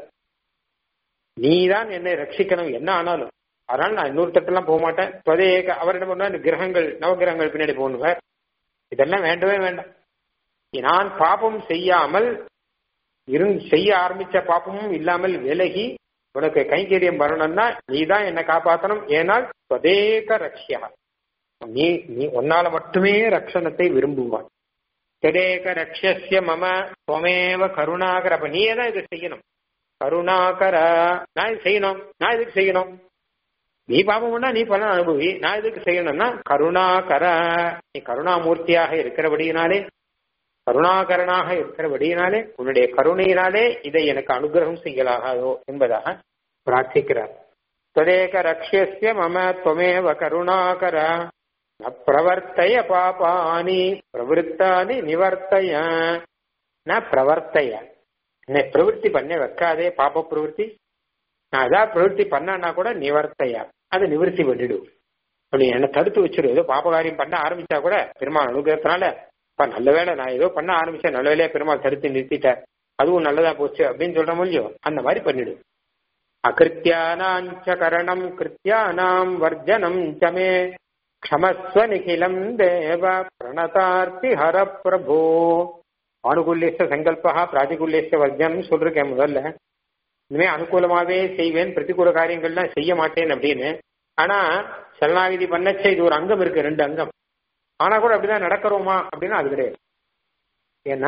S1: நீ தான் என்னை ரட்சிக்கணும் என்ன ஆனாலும் அதனால நான் இன்னொருத்தட்டெல்லாம் போக மாட்டேன் ஸ்வதேக அவர் என்ன பண்ணா கிரகங்கள் நவகிரகங்கள் பின்னாடி போகணுவார் இதெல்லாம் வேண்டவே வேண்டாம் நான் பாபம் செய்யாமல் இருந்து செய்ய ஆரம்பிச்ச பாப்பமும் இல்லாமல் விலகி உனக்கு கைங்கரியம் வரணும்னா நீ தான் என்னை காப்பாற்றணும் ஏனால் ஸ்வதேக ரக்ஷியா நீ நீ உன்னால மட்டுமே ரக்ஷணத்தை விரும்புவான் தெரேக ரக்ஷஸ்ய மம துவமேவ கருணாகர அப்ப நீயே தான் இதை செய்யணும் கருணாகர நான் இது செய்யணும் நான் இதுக்கு செய்யணும் நீ பாபம்னா நீ பலன் அனுபவி நான் இதுக்கு செய்யணும்னா கருணாகர நீ கருணாமூர்த்தியாக இருக்கிறபடியினாலே கருணாகரனாக இருக்கிறபடியினாலே உன்னுடைய கருணையினாலே இதை எனக்கு அனுகிரகம் செய்யலாகாதோ என்பதாக பிரார்த்திக்கிறார் त्वदेक रक्ष्यस्य मम त्वमेव करुणाकर न प्रवर्तय पापानि प्रवृत्तानि निवर्तय न प्रवर्तय என்னை பிரவೃತ್ತಿ பண்ண வைக்காதே பாப பிரவೃತ್ತಿ நான் ஏதாவது பிரவೃತ್ತಿ பண்ணனா கூட நிவர்த்தையா அதை நிவர்த்தி பண்ணிடு அப்படி என்ன தடுத்து வச்சிரு ஏதோ பாப காரியம் பண்ண ஆரம்பிச்சா கூட பெருமாள் அனுகிரகத்தினால இப்ப நல்ல வேலை நான் ஏதோ பண்ண ஆரம்பிச்சேன் நல்ல வேலையா பெருமாள் தடுத்து நிறுத்திட்டேன் அதுவும் நல்லதா போச்சு அப்படின்னு சொல்ற முடியும் அந்த மாதிரி பண்ணிடு அகிருத்தியானாஞ்ச கரணம் கிருத்தியானாம் வர்ஜனம் ச மே க்ஷமஸ்வ நிகிலம் தேவ பிரணதார்த்தி ஹர பிரபோ ஆனுகூல்யஸ்த சங்கல்பா பிராதிகூல்யஸ்த வர்ஜனம் சொல்றேன் முதல்ல இனிமே அனுகூலமாவே செய்வேன் பிரதிகூல காரியங்கள்லாம் செய்ய மாட்டேன் அப்படின்னு ஆனா சரணாகிதி பண்ணச்ச இது ஒரு அங்கம் இருக்கு ரெண்டு அங்கம் ஆனா கூட அப்படிதான் நடக்கிறோமா அப்படின்னா அது கிடையாது ஏன்னா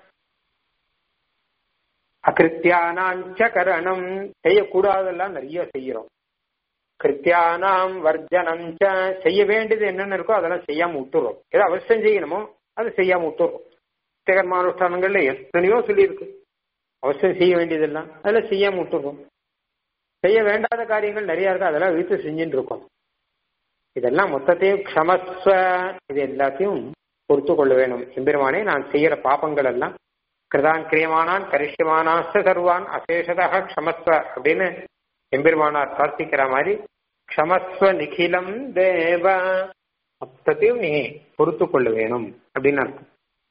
S1: அகிருத்தியானாஞ்ச கரணம் செய்யக்கூடாதெல்லாம் நிறைய செய்யறோம் கிருத்தியானாம் வர்ஜனம் செய்ய வேண்டியது என்னென்ன இருக்கோ அதெல்லாம் செய்யாம விட்டுறோம் ஏதோ அவசியம் செய்யணுமோ அதை செய்யாம விட்டுறோம் கர்மானுஷ்டானங்கள்ல எத்தனையோ சொல்லியிருக்கு அவசியம் செய்ய வேண்டியதெல்லாம் அதெல்லாம் செய்யாம விட்டுறோம் செய்ய வேண்டாத காரியங்கள் நிறைய இருக்கு அதெல்லாம் வீட்டு செஞ்சுட்டு இருக்கோம் இதெல்லாம் மொத்தத்தையும் க்ஷமஸ்வ இது எல்லாத்தையும் பொறுத்து கொள்ள வேணும் எம்பெருமானே நான் செய்யற பாப்பங்கள் எல்லாம் கிருதான் கிரியமானான் கரிஷ்யமானாஸ்த சர்வான் அசேஷதாக க்ஷமஸ்வ அப்படின்னு எம்பெருமானார் பிரார்த்திக்கிற மாதிரி க்ஷமஸ்வ நிகிலம் தேவ மொத்தத்தையும் நீ பொறுத்து கொள்ள வேணும் அப்படின்னு அர்த்தம்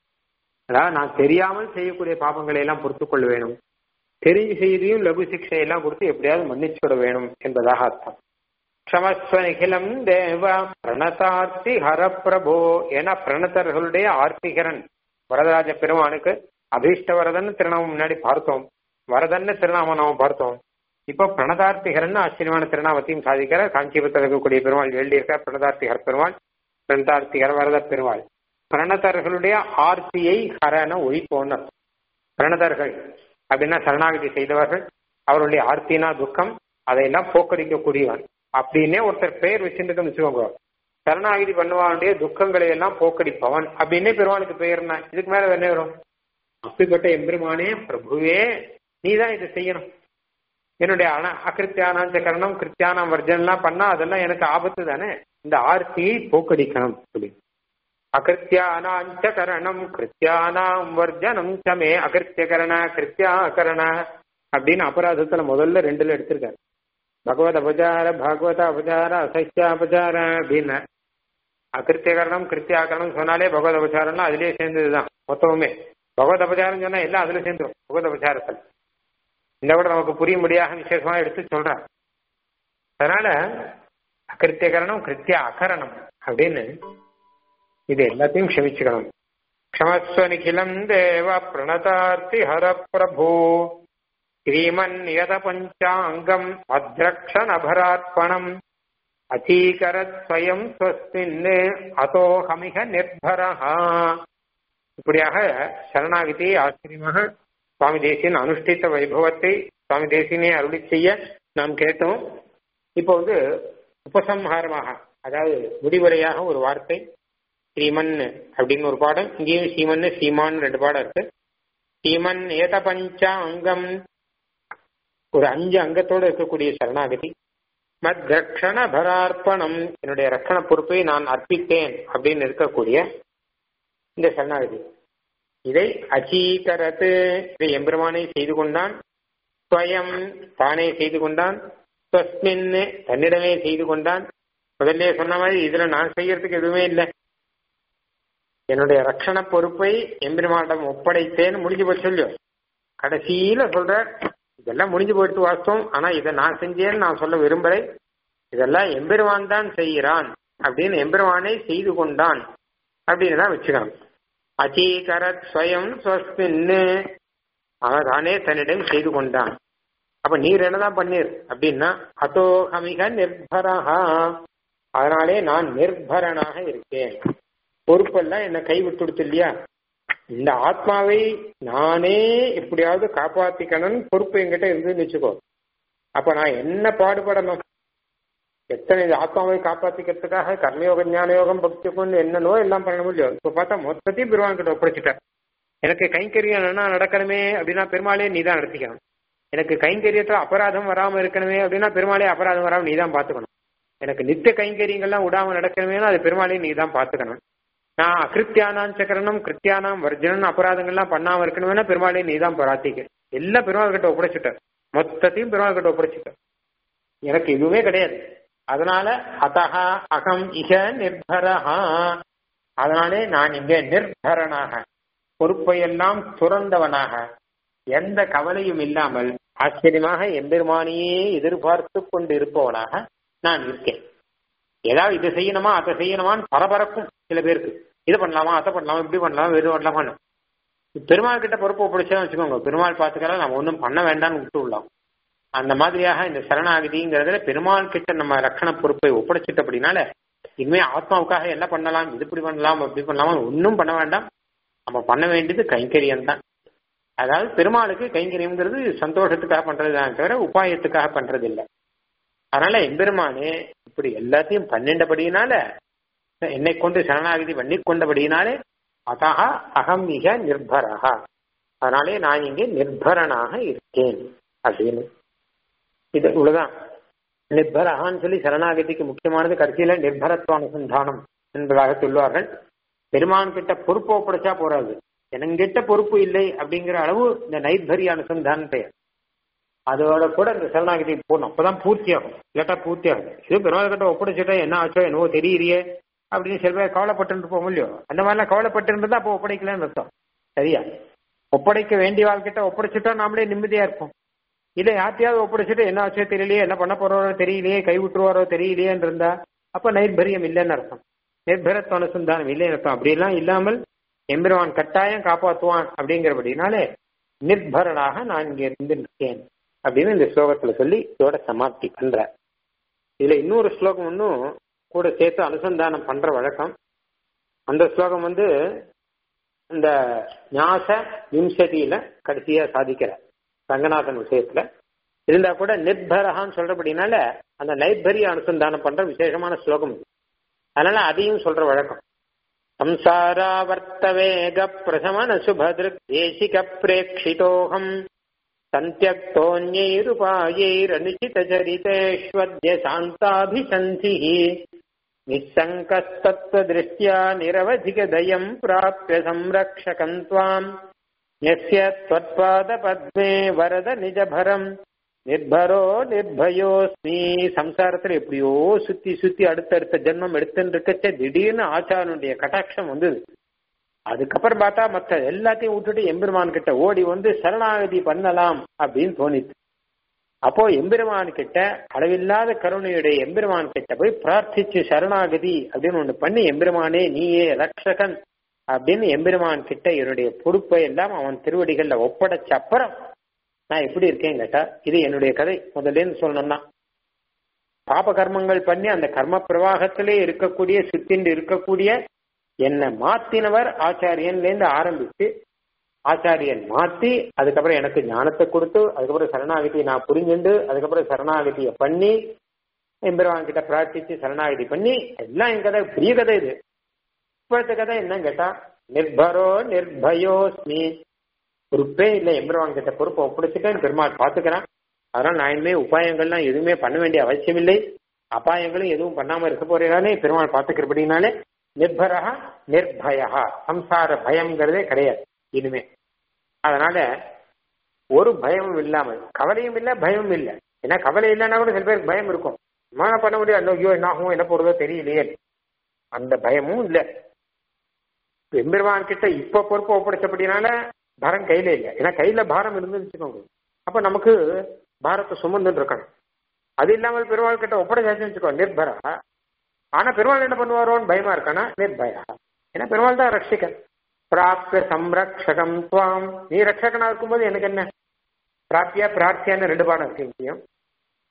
S1: அதாவது நான் தெரியாமல் செய்யக்கூடிய பாபங்களை எல்லாம் பொறுத்து கொள்ள வேணும் தெரிஞ்சு செய்தியும் லகு சிக்ஷையெல்லாம் கொடுத்து எப்படியாவது மன்னிச்சுட வேணும் என்பதாக அர்த்தம் க்ஷமஸ்வ நிகிலம் தேவ பிரணதார்த்தி ஹர பிரபோ ஏன்னா பிரணதர்களுடைய ஆர்த்திகரன் வரதராஜ பெருமானுக்கு அபீஷ்ட வரதன் திருநாமம் முன்னாடி பார்த்தோம் வரதன்னு திருநாமம் நாம பார்த்தோம் இப்போ பிரணதார்த்திகரன் ஆச்சரியமான திருநாமத்தையும் சாதிக்கிறார் காஞ்சிபுரத்தில் இருக்கக்கூடிய பெருமாள் எழுதியிருக்கார் பிரணதார்த்திகர் பெருமாள் பிரணதார்த்திகர் வரத பெருமாள் பிரணதர்களுடைய ஆர்த்தியை ஹரன ஒழிப்போன்னு பிரணதர்கள் அப்படின்னா சரணாகதி செய்தவர்கள் அவருடைய ஆர்த்தினா துக்கம் அதையெல்லாம் போக்கடிக்கக்கூடியவன் அப்படின்னே ஒருத்தர் பெயர் வச்சுருக்கோம் வச்சுக்கோங்க சரணாகிதி பண்ணுவானுடைய துக்கங்களை எல்லாம் போக்கடிப்பவன் அப்படின்னே பெருமாளுக்கு பெயர்னா இதுக்கு மேல என்ன வரும் அப்படிப்பட்ட எம்பெருமானே பிரபுவே நீ தான் இதை செய்யணும் என்னுடைய அன அகிருத்தியானாஞ்ச கரணம் கிருத்தியானம் வர்ஜன்லாம் பண்ணா அதெல்லாம் எனக்கு ஆபத்து தானே இந்த ஆர்த்தியை போக்கடிக்கணும் அப்படின்னு அகிருத்தியானாஞ்ச கரணம் கிருத்தியானாம் வர்ஜனம் சமே அகிருத்தியகரண கிருத்தியாகரண அப்படின்னு அபராதத்துல முதல்ல ரெண்டுல எடுத்திருக்காரு பகவத் அபச்சார பாகவத அபச்சார அசைத்தியாபச்சார அப்படின்னு அகிருத்தியகரணம் கிருத்தியாகரணம் சொன்னாலே பகவத் அபச்சாரம்னா அதுலயே சேர்ந்ததுதான் மொத்தமுமே பகவத் அபச்சாரம் சொன்னா எல்லாம் அதுல சேர்ந்துடும் பகவத் அபச்சாரத்தில் இந்த விட நமக்கு புரியும்படியாக விசேஷமா எடுத்து சொல்றார் அதனால அகிருத்தியகரணம் கிருத்திய அகரணம் அப்படின்னு இது எல்லாத்தையும் க்ஷமிச்சுக்கணும் க்ஷமஸ்வ நிகிலம் தேவ பிரணதார்த்தி ஹர பிரபு ஸ்ரீமன் நியத பஞ்சாங்கம் அத்ரக்ஷணபரார்ப்பணம் அச்சீகரத் ஸ்வயம் ஸ்வஸ்மின் அதோஹமிக நிர்பரஹா இப்படியாக சரணாகிதி ஆச்சரியமாக சுவாமி தேசியன் அனுஷ்டித்த வைபவத்தை சுவாமி தேசியனே அருளி செய்ய நாம் கேட்டோம் இப்போ வந்து உபசம்ஹாரமாக அதாவது முடிவுரையாக ஒரு வார்த்தை ஸ்ரீமன் அப்படின்னு ஒரு பாடம் இங்கேயும் ஸ்ரீமன் சீமான் ரெண்டு பாடம் இருக்கு ஸ்ரீமன் ஏத பஞ்ச அங்கம் ஒரு அஞ்சு அங்கத்தோடு இருக்கக்கூடிய சரணாகதி மத் ரக்ஷண பரார்ப்பணம் என்னுடைய ரக்கண பொறுப்பை நான் அர்ப்பித்தேன் அப்படின்னு இருக்கக்கூடிய இந்த சரணாகதி இதை அச்சீகரத்து இதை எம்பெருமானை செய்து கொண்டான் ஸ்வயம் தானே செய்து கொண்டான் ஸ்வஸ்மின் தன்னிடமே செய்து கொண்டான் முதல்ல சொன்ன மாதிரி இதுல நான் செய்யறதுக்கு எதுவுமே இல்லை என்னுடைய ரட்சண பொறுப்பை எம்பெருமானிடம் ஒப்படைத்தேன்னு முடிஞ்சு போய் சொல்லு கடைசியில சொல்ற இதெல்லாம் முடிஞ்சு போயிட்டு வாஸ்தவம் ஆனா இதை நான் செஞ்சேன்னு நான் சொல்ல விரும்புறேன் இதெல்லாம் எம்பெருமான் தான் செய்கிறான் அப்படின்னு எம்பெருமானை செய்து கொண்டான் அப்படின்னு தான் வச்சுக்கணும் அச்சீகரத் ஸ்வயம் ஸ்வஸ்மின்னு அவன் தானே தன்னிடம் செய்து கொண்டான் அப்ப நீர் என்னதான் பண்ணீர் அப்படின்னா அதோ ஹமிக நிர்பரஹா அதனாலே நான் நிர்பரனாக இருக்கேன் பொறுப்பெல்லாம் என்னை கை விட்டுடுத்து இல்லையா இந்த ஆத்மாவை நானே எப்படியாவது காப்பாத்திக்கணும்னு பொறுப்பு என்கிட்ட இருந்துன்னு வச்சுக்கோ அப்ப நான் என்ன பாடுபடணும் எத்தனை இந்த ஆத்மாவை காப்பாத்திக்கிறதுக்காக கர்மயோகம் ஞான யோகம் பக்தி கொண்டு என்னனோ எல்லாம் பண்ண முடியும் இப்ப பார்த்தா மொத்தத்தையும் பெருமாள் கிட்ட ஒப்படைச்சிட்டேன் எனக்கு கைங்கரியம் என்ன நடக்கணுமே அப்படின்னா பெருமாளே நீ தான் நடத்திக்கணும் எனக்கு கைங்கரியத்துல அபராதம் வராம இருக்கணுமே அப்படின்னா பெருமாளே அபராதம் வராம நீ தான் பாத்துக்கணும் எனக்கு நித்திய கைங்கரியங்கள்லாம் விடாம நடக்கணுமேனா அது பெருமாளே நீ தான் பாத்துக்கணும் நான் அகிருத்தியானாம் சக்கரனும் கிருத்தியானாம் வர்ஜனம் அபராதங்கள்லாம் பண்ணாம இருக்கணும்னா பெருமாளே நீ தான் பராத்திக்க எல்லாம் பெருமாள் கிட்ட ஒப்படைச்சிட்ட மொத்தத்தையும் பெருமாள் கிட்ட ஒப்படைச்சிட்ட எனக்கு எதுவுமே கிடையாது அதனால அதஹா அகம் இக நிர்பரஹா அதனாலே நான் இங்கே நிர்பரனாக பொறுப்பையெல்லாம் துறந்தவனாக எந்த கவலையும் இல்லாமல் ஆச்சரியமாக எம்பெருமானியே எதிர்பார்த்து கொண்டு இருப்பவனாக நான் இருக்கேன் ஏதாவது இது செய்யணுமா அதை செய்யணுமான்னு பரபரக்கும் சில பேருக்கு இது பண்ணலாமா அதை பண்ணலாமா இப்படி பண்ணலாமா வெறும் பண்ணலாமா பெருமாள் கிட்ட பொறுப்பு ஒப்படைச்சா வச்சுக்கோங்க பெருமாள் பார்த்துக்கலாம் நம்ம ஒன்றும் பண்ண வேண்டாம்னு விட்டு விடலாம் அந்த மாதிரியாக இந்த சரணாகதிங்கிறதுல பெருமாள் கிட்ட நம்ம ரక్షண பொறுப்பை ஒப்படைச்சிட்ட அப்படின்னால இனிமே ஆத்மாவுக்காக என்ன பண்ணலாம் இது இப்படி பண்ணலாம் அப்படி பண்ணலாமா ஒன்றும் பண்ண வேண்டாம் நம்ம பண்ண வேண்டியது கைங்கரியம் தான் அதாவது பெருமாளுக்கு கைங்கரியம்ங்கிறது சந்தோஷத்துக்காக பண்றதுதான் தவிர உபாயத்துக்காக பண்றது இல்லை அதனால எம்பெருமானே இப்படி எல்லாத்தையும் பன்னெண்டபடியினால என்னை கொண்டு சரணாகதி பண்ணி கொண்டபடியினாலே அதாக அகம் மிக நிர்பரகா அதனாலே நான் இங்கே நிர்பரனாக இருக்கேன் அப்படின்னு இது இவ்வளவுதான் நிர்பரகான்னு சொல்லி சரணாகதிக்கு முக்கியமானது கடைசியில நிர்பரத்துவ அனுசந்தானம் என்பதாக சொல்லுவார்கள் பெருமான் கிட்ட பொறுப்பு ஒப்படைச்சா போறாது எனங்கிட்ட பொறுப்பு இல்லை அப்படிங்கிற அளவு இந்த நைர்பரிய அனுசந்தானம் பெயர் அதோட கூட இந்த சரணாகதி போகணும் அப்பதான் பூர்த்தி ஆகும் இல்லாட்டா பூர்த்தி ஆகும் இது பெருமாள் கிட்ட ஒப்படைச்சிட்டா என்ன ஆச்சோ என்னவோ தெரியலையே அப்படின்னு சில பேர் கவலைப்பட்டு இருப்போம் இல்லையோ அந்த மாதிரிலாம் கவலைப்பட்டு இருந்தா அப்போ ஒப்படைக்கலன்னு அர்த்தம் சரியா ஒப்படைக்க வேண்டிய வாழ்க்கிட்ட ஒப்படைச்சிட்டா நாமளே நிம்மதியா இருப்போம் இல்ல யார்ட்டையாவது ஒப்படைச்சிட்டு என்ன ஆச்சோ தெரியலையே என்ன பண்ண போறாரோ தெரியலையே கை விட்டுருவாரோ தெரியலையேன்னு இருந்தா அப்ப நைர்பரியம் இல்லைன்னு அர்த்தம் நிர்பரத்துவ அனுசந்தானம் இல்லைன்னு அர்த்தம் அப்படியெல்லாம் இல்லாமல் எம்பெருமான் கட்டாயம் காப்பாற்றுவான் அப்படிங்கிறபடினாலே நிர்பரனாக நான் இங்க இருந்து இருக்கேன் அப்படின்னு இந்த ஸ்லோகத்துல சொல்லி இதோட சமாப்தி பண்ற இதுல இன்னொரு ஸ்லோகம் ஒன்றும் கூட சேர்த்து அனுசந்தானம் பண்ற வழக்கம் அந்த ஸ்லோகம் வந்து இந்த ஞாச விம்சதியில கடைசியா சாதிக்கிற ரங்கநாதன் விஷயத்துல இருந்தா கூட நிர்பரகான்னு சொல்றபடினால அந்த நைர்பரிய அனுசந்தானம் பண்ற விசேஷமான ஸ்லோகம் இது அதனால அதையும் சொல்ற வழக்கம் संसारावर्तवेग प्रशमन सुभदृक् देशिक प्रेक्षितोऽहम् सन्त्यक्तोऽन्यैरुपायैरनुचितचरितेष्वद्य शान्ताभिसन्धिः निःसङ्कस्तत्त्वदृष्ट्या निरवधिकदयम् प्राप्य संरक्षकम् त्वाम् यस्य त्वत्पादपद्मे वरद निजभरम् நிர்பரோ நிர்பயோஸ்மி சம்சாரத்துல எப்படியோ சுத்தி சுத்தி அடுத்தடுத்த ஜென்மம் எடுத்துன்னு இருக்கச்ச திடீர்னு ஆச்சாரனுடைய கட்டாட்சம் வந்தது அதுக்கப்புறம் பார்த்தா மற்ற எல்லாத்தையும் விட்டுட்டு எம்பெருமான் கிட்ட ஓடி வந்து சரணாகதி பண்ணலாம் அப்படின்னு தோணித்து அப்போ எம்பெருமான் கிட்ட அளவில்லாத கருணையுடைய எம்பெருமான் கிட்ட போய் பிரார்த்திச்சு சரணாகதி அப்படின்னு ஒண்ணு பண்ணி எம்பெருமானே நீயே ரக்ஷகன் அப்படின்னு எம்பெருமான் கிட்ட என்னுடைய பொறுப்பை எல்லாம் அவன் திருவடிகள்ல ஒப்படைச்ச அப்புறம் நான் எப்படி இருக்கேன் கேட்டா இது என்னுடைய கதை முதல்ல சொல்லணும்னா பாப கர்மங்கள் பண்ணி அந்த கர்ம பிரவாகத்திலே இருக்கக்கூடிய சுத்திண்டு இருக்கக்கூடிய என்னை மாத்தினவர் ஆச்சாரியன்லேருந்து ஆரம்பிச்சு ஆச்சாரியன் மாத்தி அதுக்கப்புறம் எனக்கு ஞானத்தை கொடுத்து அதுக்கப்புறம் சரணாகதியை நான் புரிஞ்சுண்டு அதுக்கப்புறம் சரணாகதியை பண்ணி எம்பெருவான் கிட்ட பிரார்த்திச்சு சரணாகதி பண்ணி எல்லாம் என் கதை பெரிய கதை இது இப்போத்த கதை என்னன்னு கேட்டா நிர்பரோ நிர்பயோஸ்மி பொறுப்பே இல்லை எம்பெருமான் கிட்ட பொறுப்பை ஒப்படைச்சிட்டேன் பெருமாள் பார்த்துக்கிறான் அதனால நான் இனிமே உபாயங்கள்லாம் எதுவுமே பண்ண வேண்டிய அவசியம் இல்லை அபாயங்களும் எதுவும் பண்ணாம இருக்க போறேனாலே பெருமாள் பார்த்துக்கிறபடினாலே நிர்பரா நிர்பயா சம்சார பயம்ங்கிறதே கிடையாது இனிமே அதனால ஒரு பயமும் இல்லாமல் கவலையும் இல்லை பயமும் இல்லை ஏன்னா கவலை இல்லைன்னா கூட சில பேருக்கு பயம் இருக்கும் என்ன பண்ண முடியாது ஐயோ என்ன ஆகும் என்ன போறதோ தெரியலையே அந்த பயமும் இல்லை எம்பெருமான் கிட்ட இப்ப பொறுப்பு ஒப்படைச்சபடினால பாரம் கையில இல்லை ஏன்னா கையில பாரம் இருந்துன்னு வச்சுக்கோங்க அப்ப நமக்கு பாரத்தை சுமந்துட்டு இருக்கணும் அது இல்லாமல் பெருமாள் கிட்ட ஒப்படைச்சாச்சுன்னு வச்சுக்கோ நிர்பரா ஆனா பெருமாள் என்ன பண்ணுவாரோன்னு பயமா இருக்கானா நிர்பயா ஏன்னா பெருமாள் தான் ரட்சிகன் பிராப்திய சம்ரக்ஷகம் துவாம் நீ ரட்சகனா இருக்கும்போது எனக்கு என்ன பிராப்தியா பிரார்த்தியான்னு ரெண்டு பாடம் இருக்கு முக்கியம்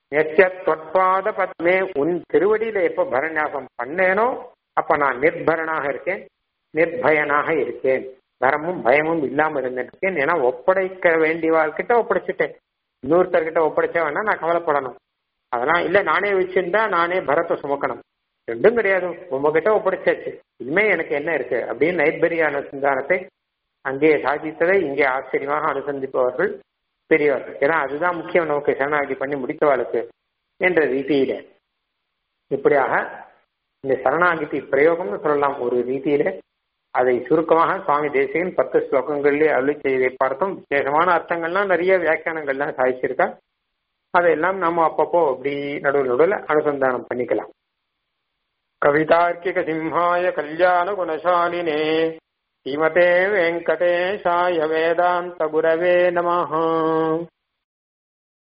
S1: தொட்பாத பத்மே உன் திருவடியில எப்ப பரநியாசம் பண்ணேனோ அப்ப நான் நிர்பரனாக இருக்கேன் நிர்பயனாக இருக்கேன் வரமும் பயமும் இல்லாம இருந்திருக்கேன் ஏன்னா ஒப்படைக்க வேண்டியவாள்கிட்ட ஒப்படைச்சிட்டேன் இன்னொருத்தர்கிட்ட ஒப்படைச்சா வேணா நான் கவலைப்படணும் அதெல்லாம் இல்ல நானே வச்சிருந்தா நானே பரத்தை சுமக்கணும் ரெண்டும் கிடையாது உங்ககிட்ட ஒப்படைச்சாச்சு இனிமே எனக்கு என்ன இருக்கு அப்படின்னு நைர்பரிய அனுசந்தானத்தை அங்கே சாதித்ததை இங்கே ஆச்சரியமாக அனுசந்திப்பவர்கள் பெரியவர்கள் ஏன்னா அதுதான் முக்கியம் நமக்கு சரணாகதி பண்ணி முடித்தவாளுக்கு என்ற ரீதியில இப்படியாக இந்த சரணாகதி பிரயோகம்னு சொல்லலாம் ஒரு ரீதியில அதை சுருக்கமாக சுவாமி தேசிகன் பத்து ஸ்லோகங்களிலே அருளி செய்ததை பார்த்தோம் விசேஷமான அர்த்தங்கள்லாம் நிறைய வியாக்கியானங்கள்லாம் சாதிச்சிருக்கா அதையெல்லாம் நம்ம அப்பப்போ அப்படி நடுவில் நடுவில் அனுசந்தானம் பண்ணிக்கலாம் கவிதார்க்கிக சிம்ஹாய கல்யாண குணசாலினே ஸ்ரீமதே வெங்கடேஷாய வேதாந்த குரவே நமஹ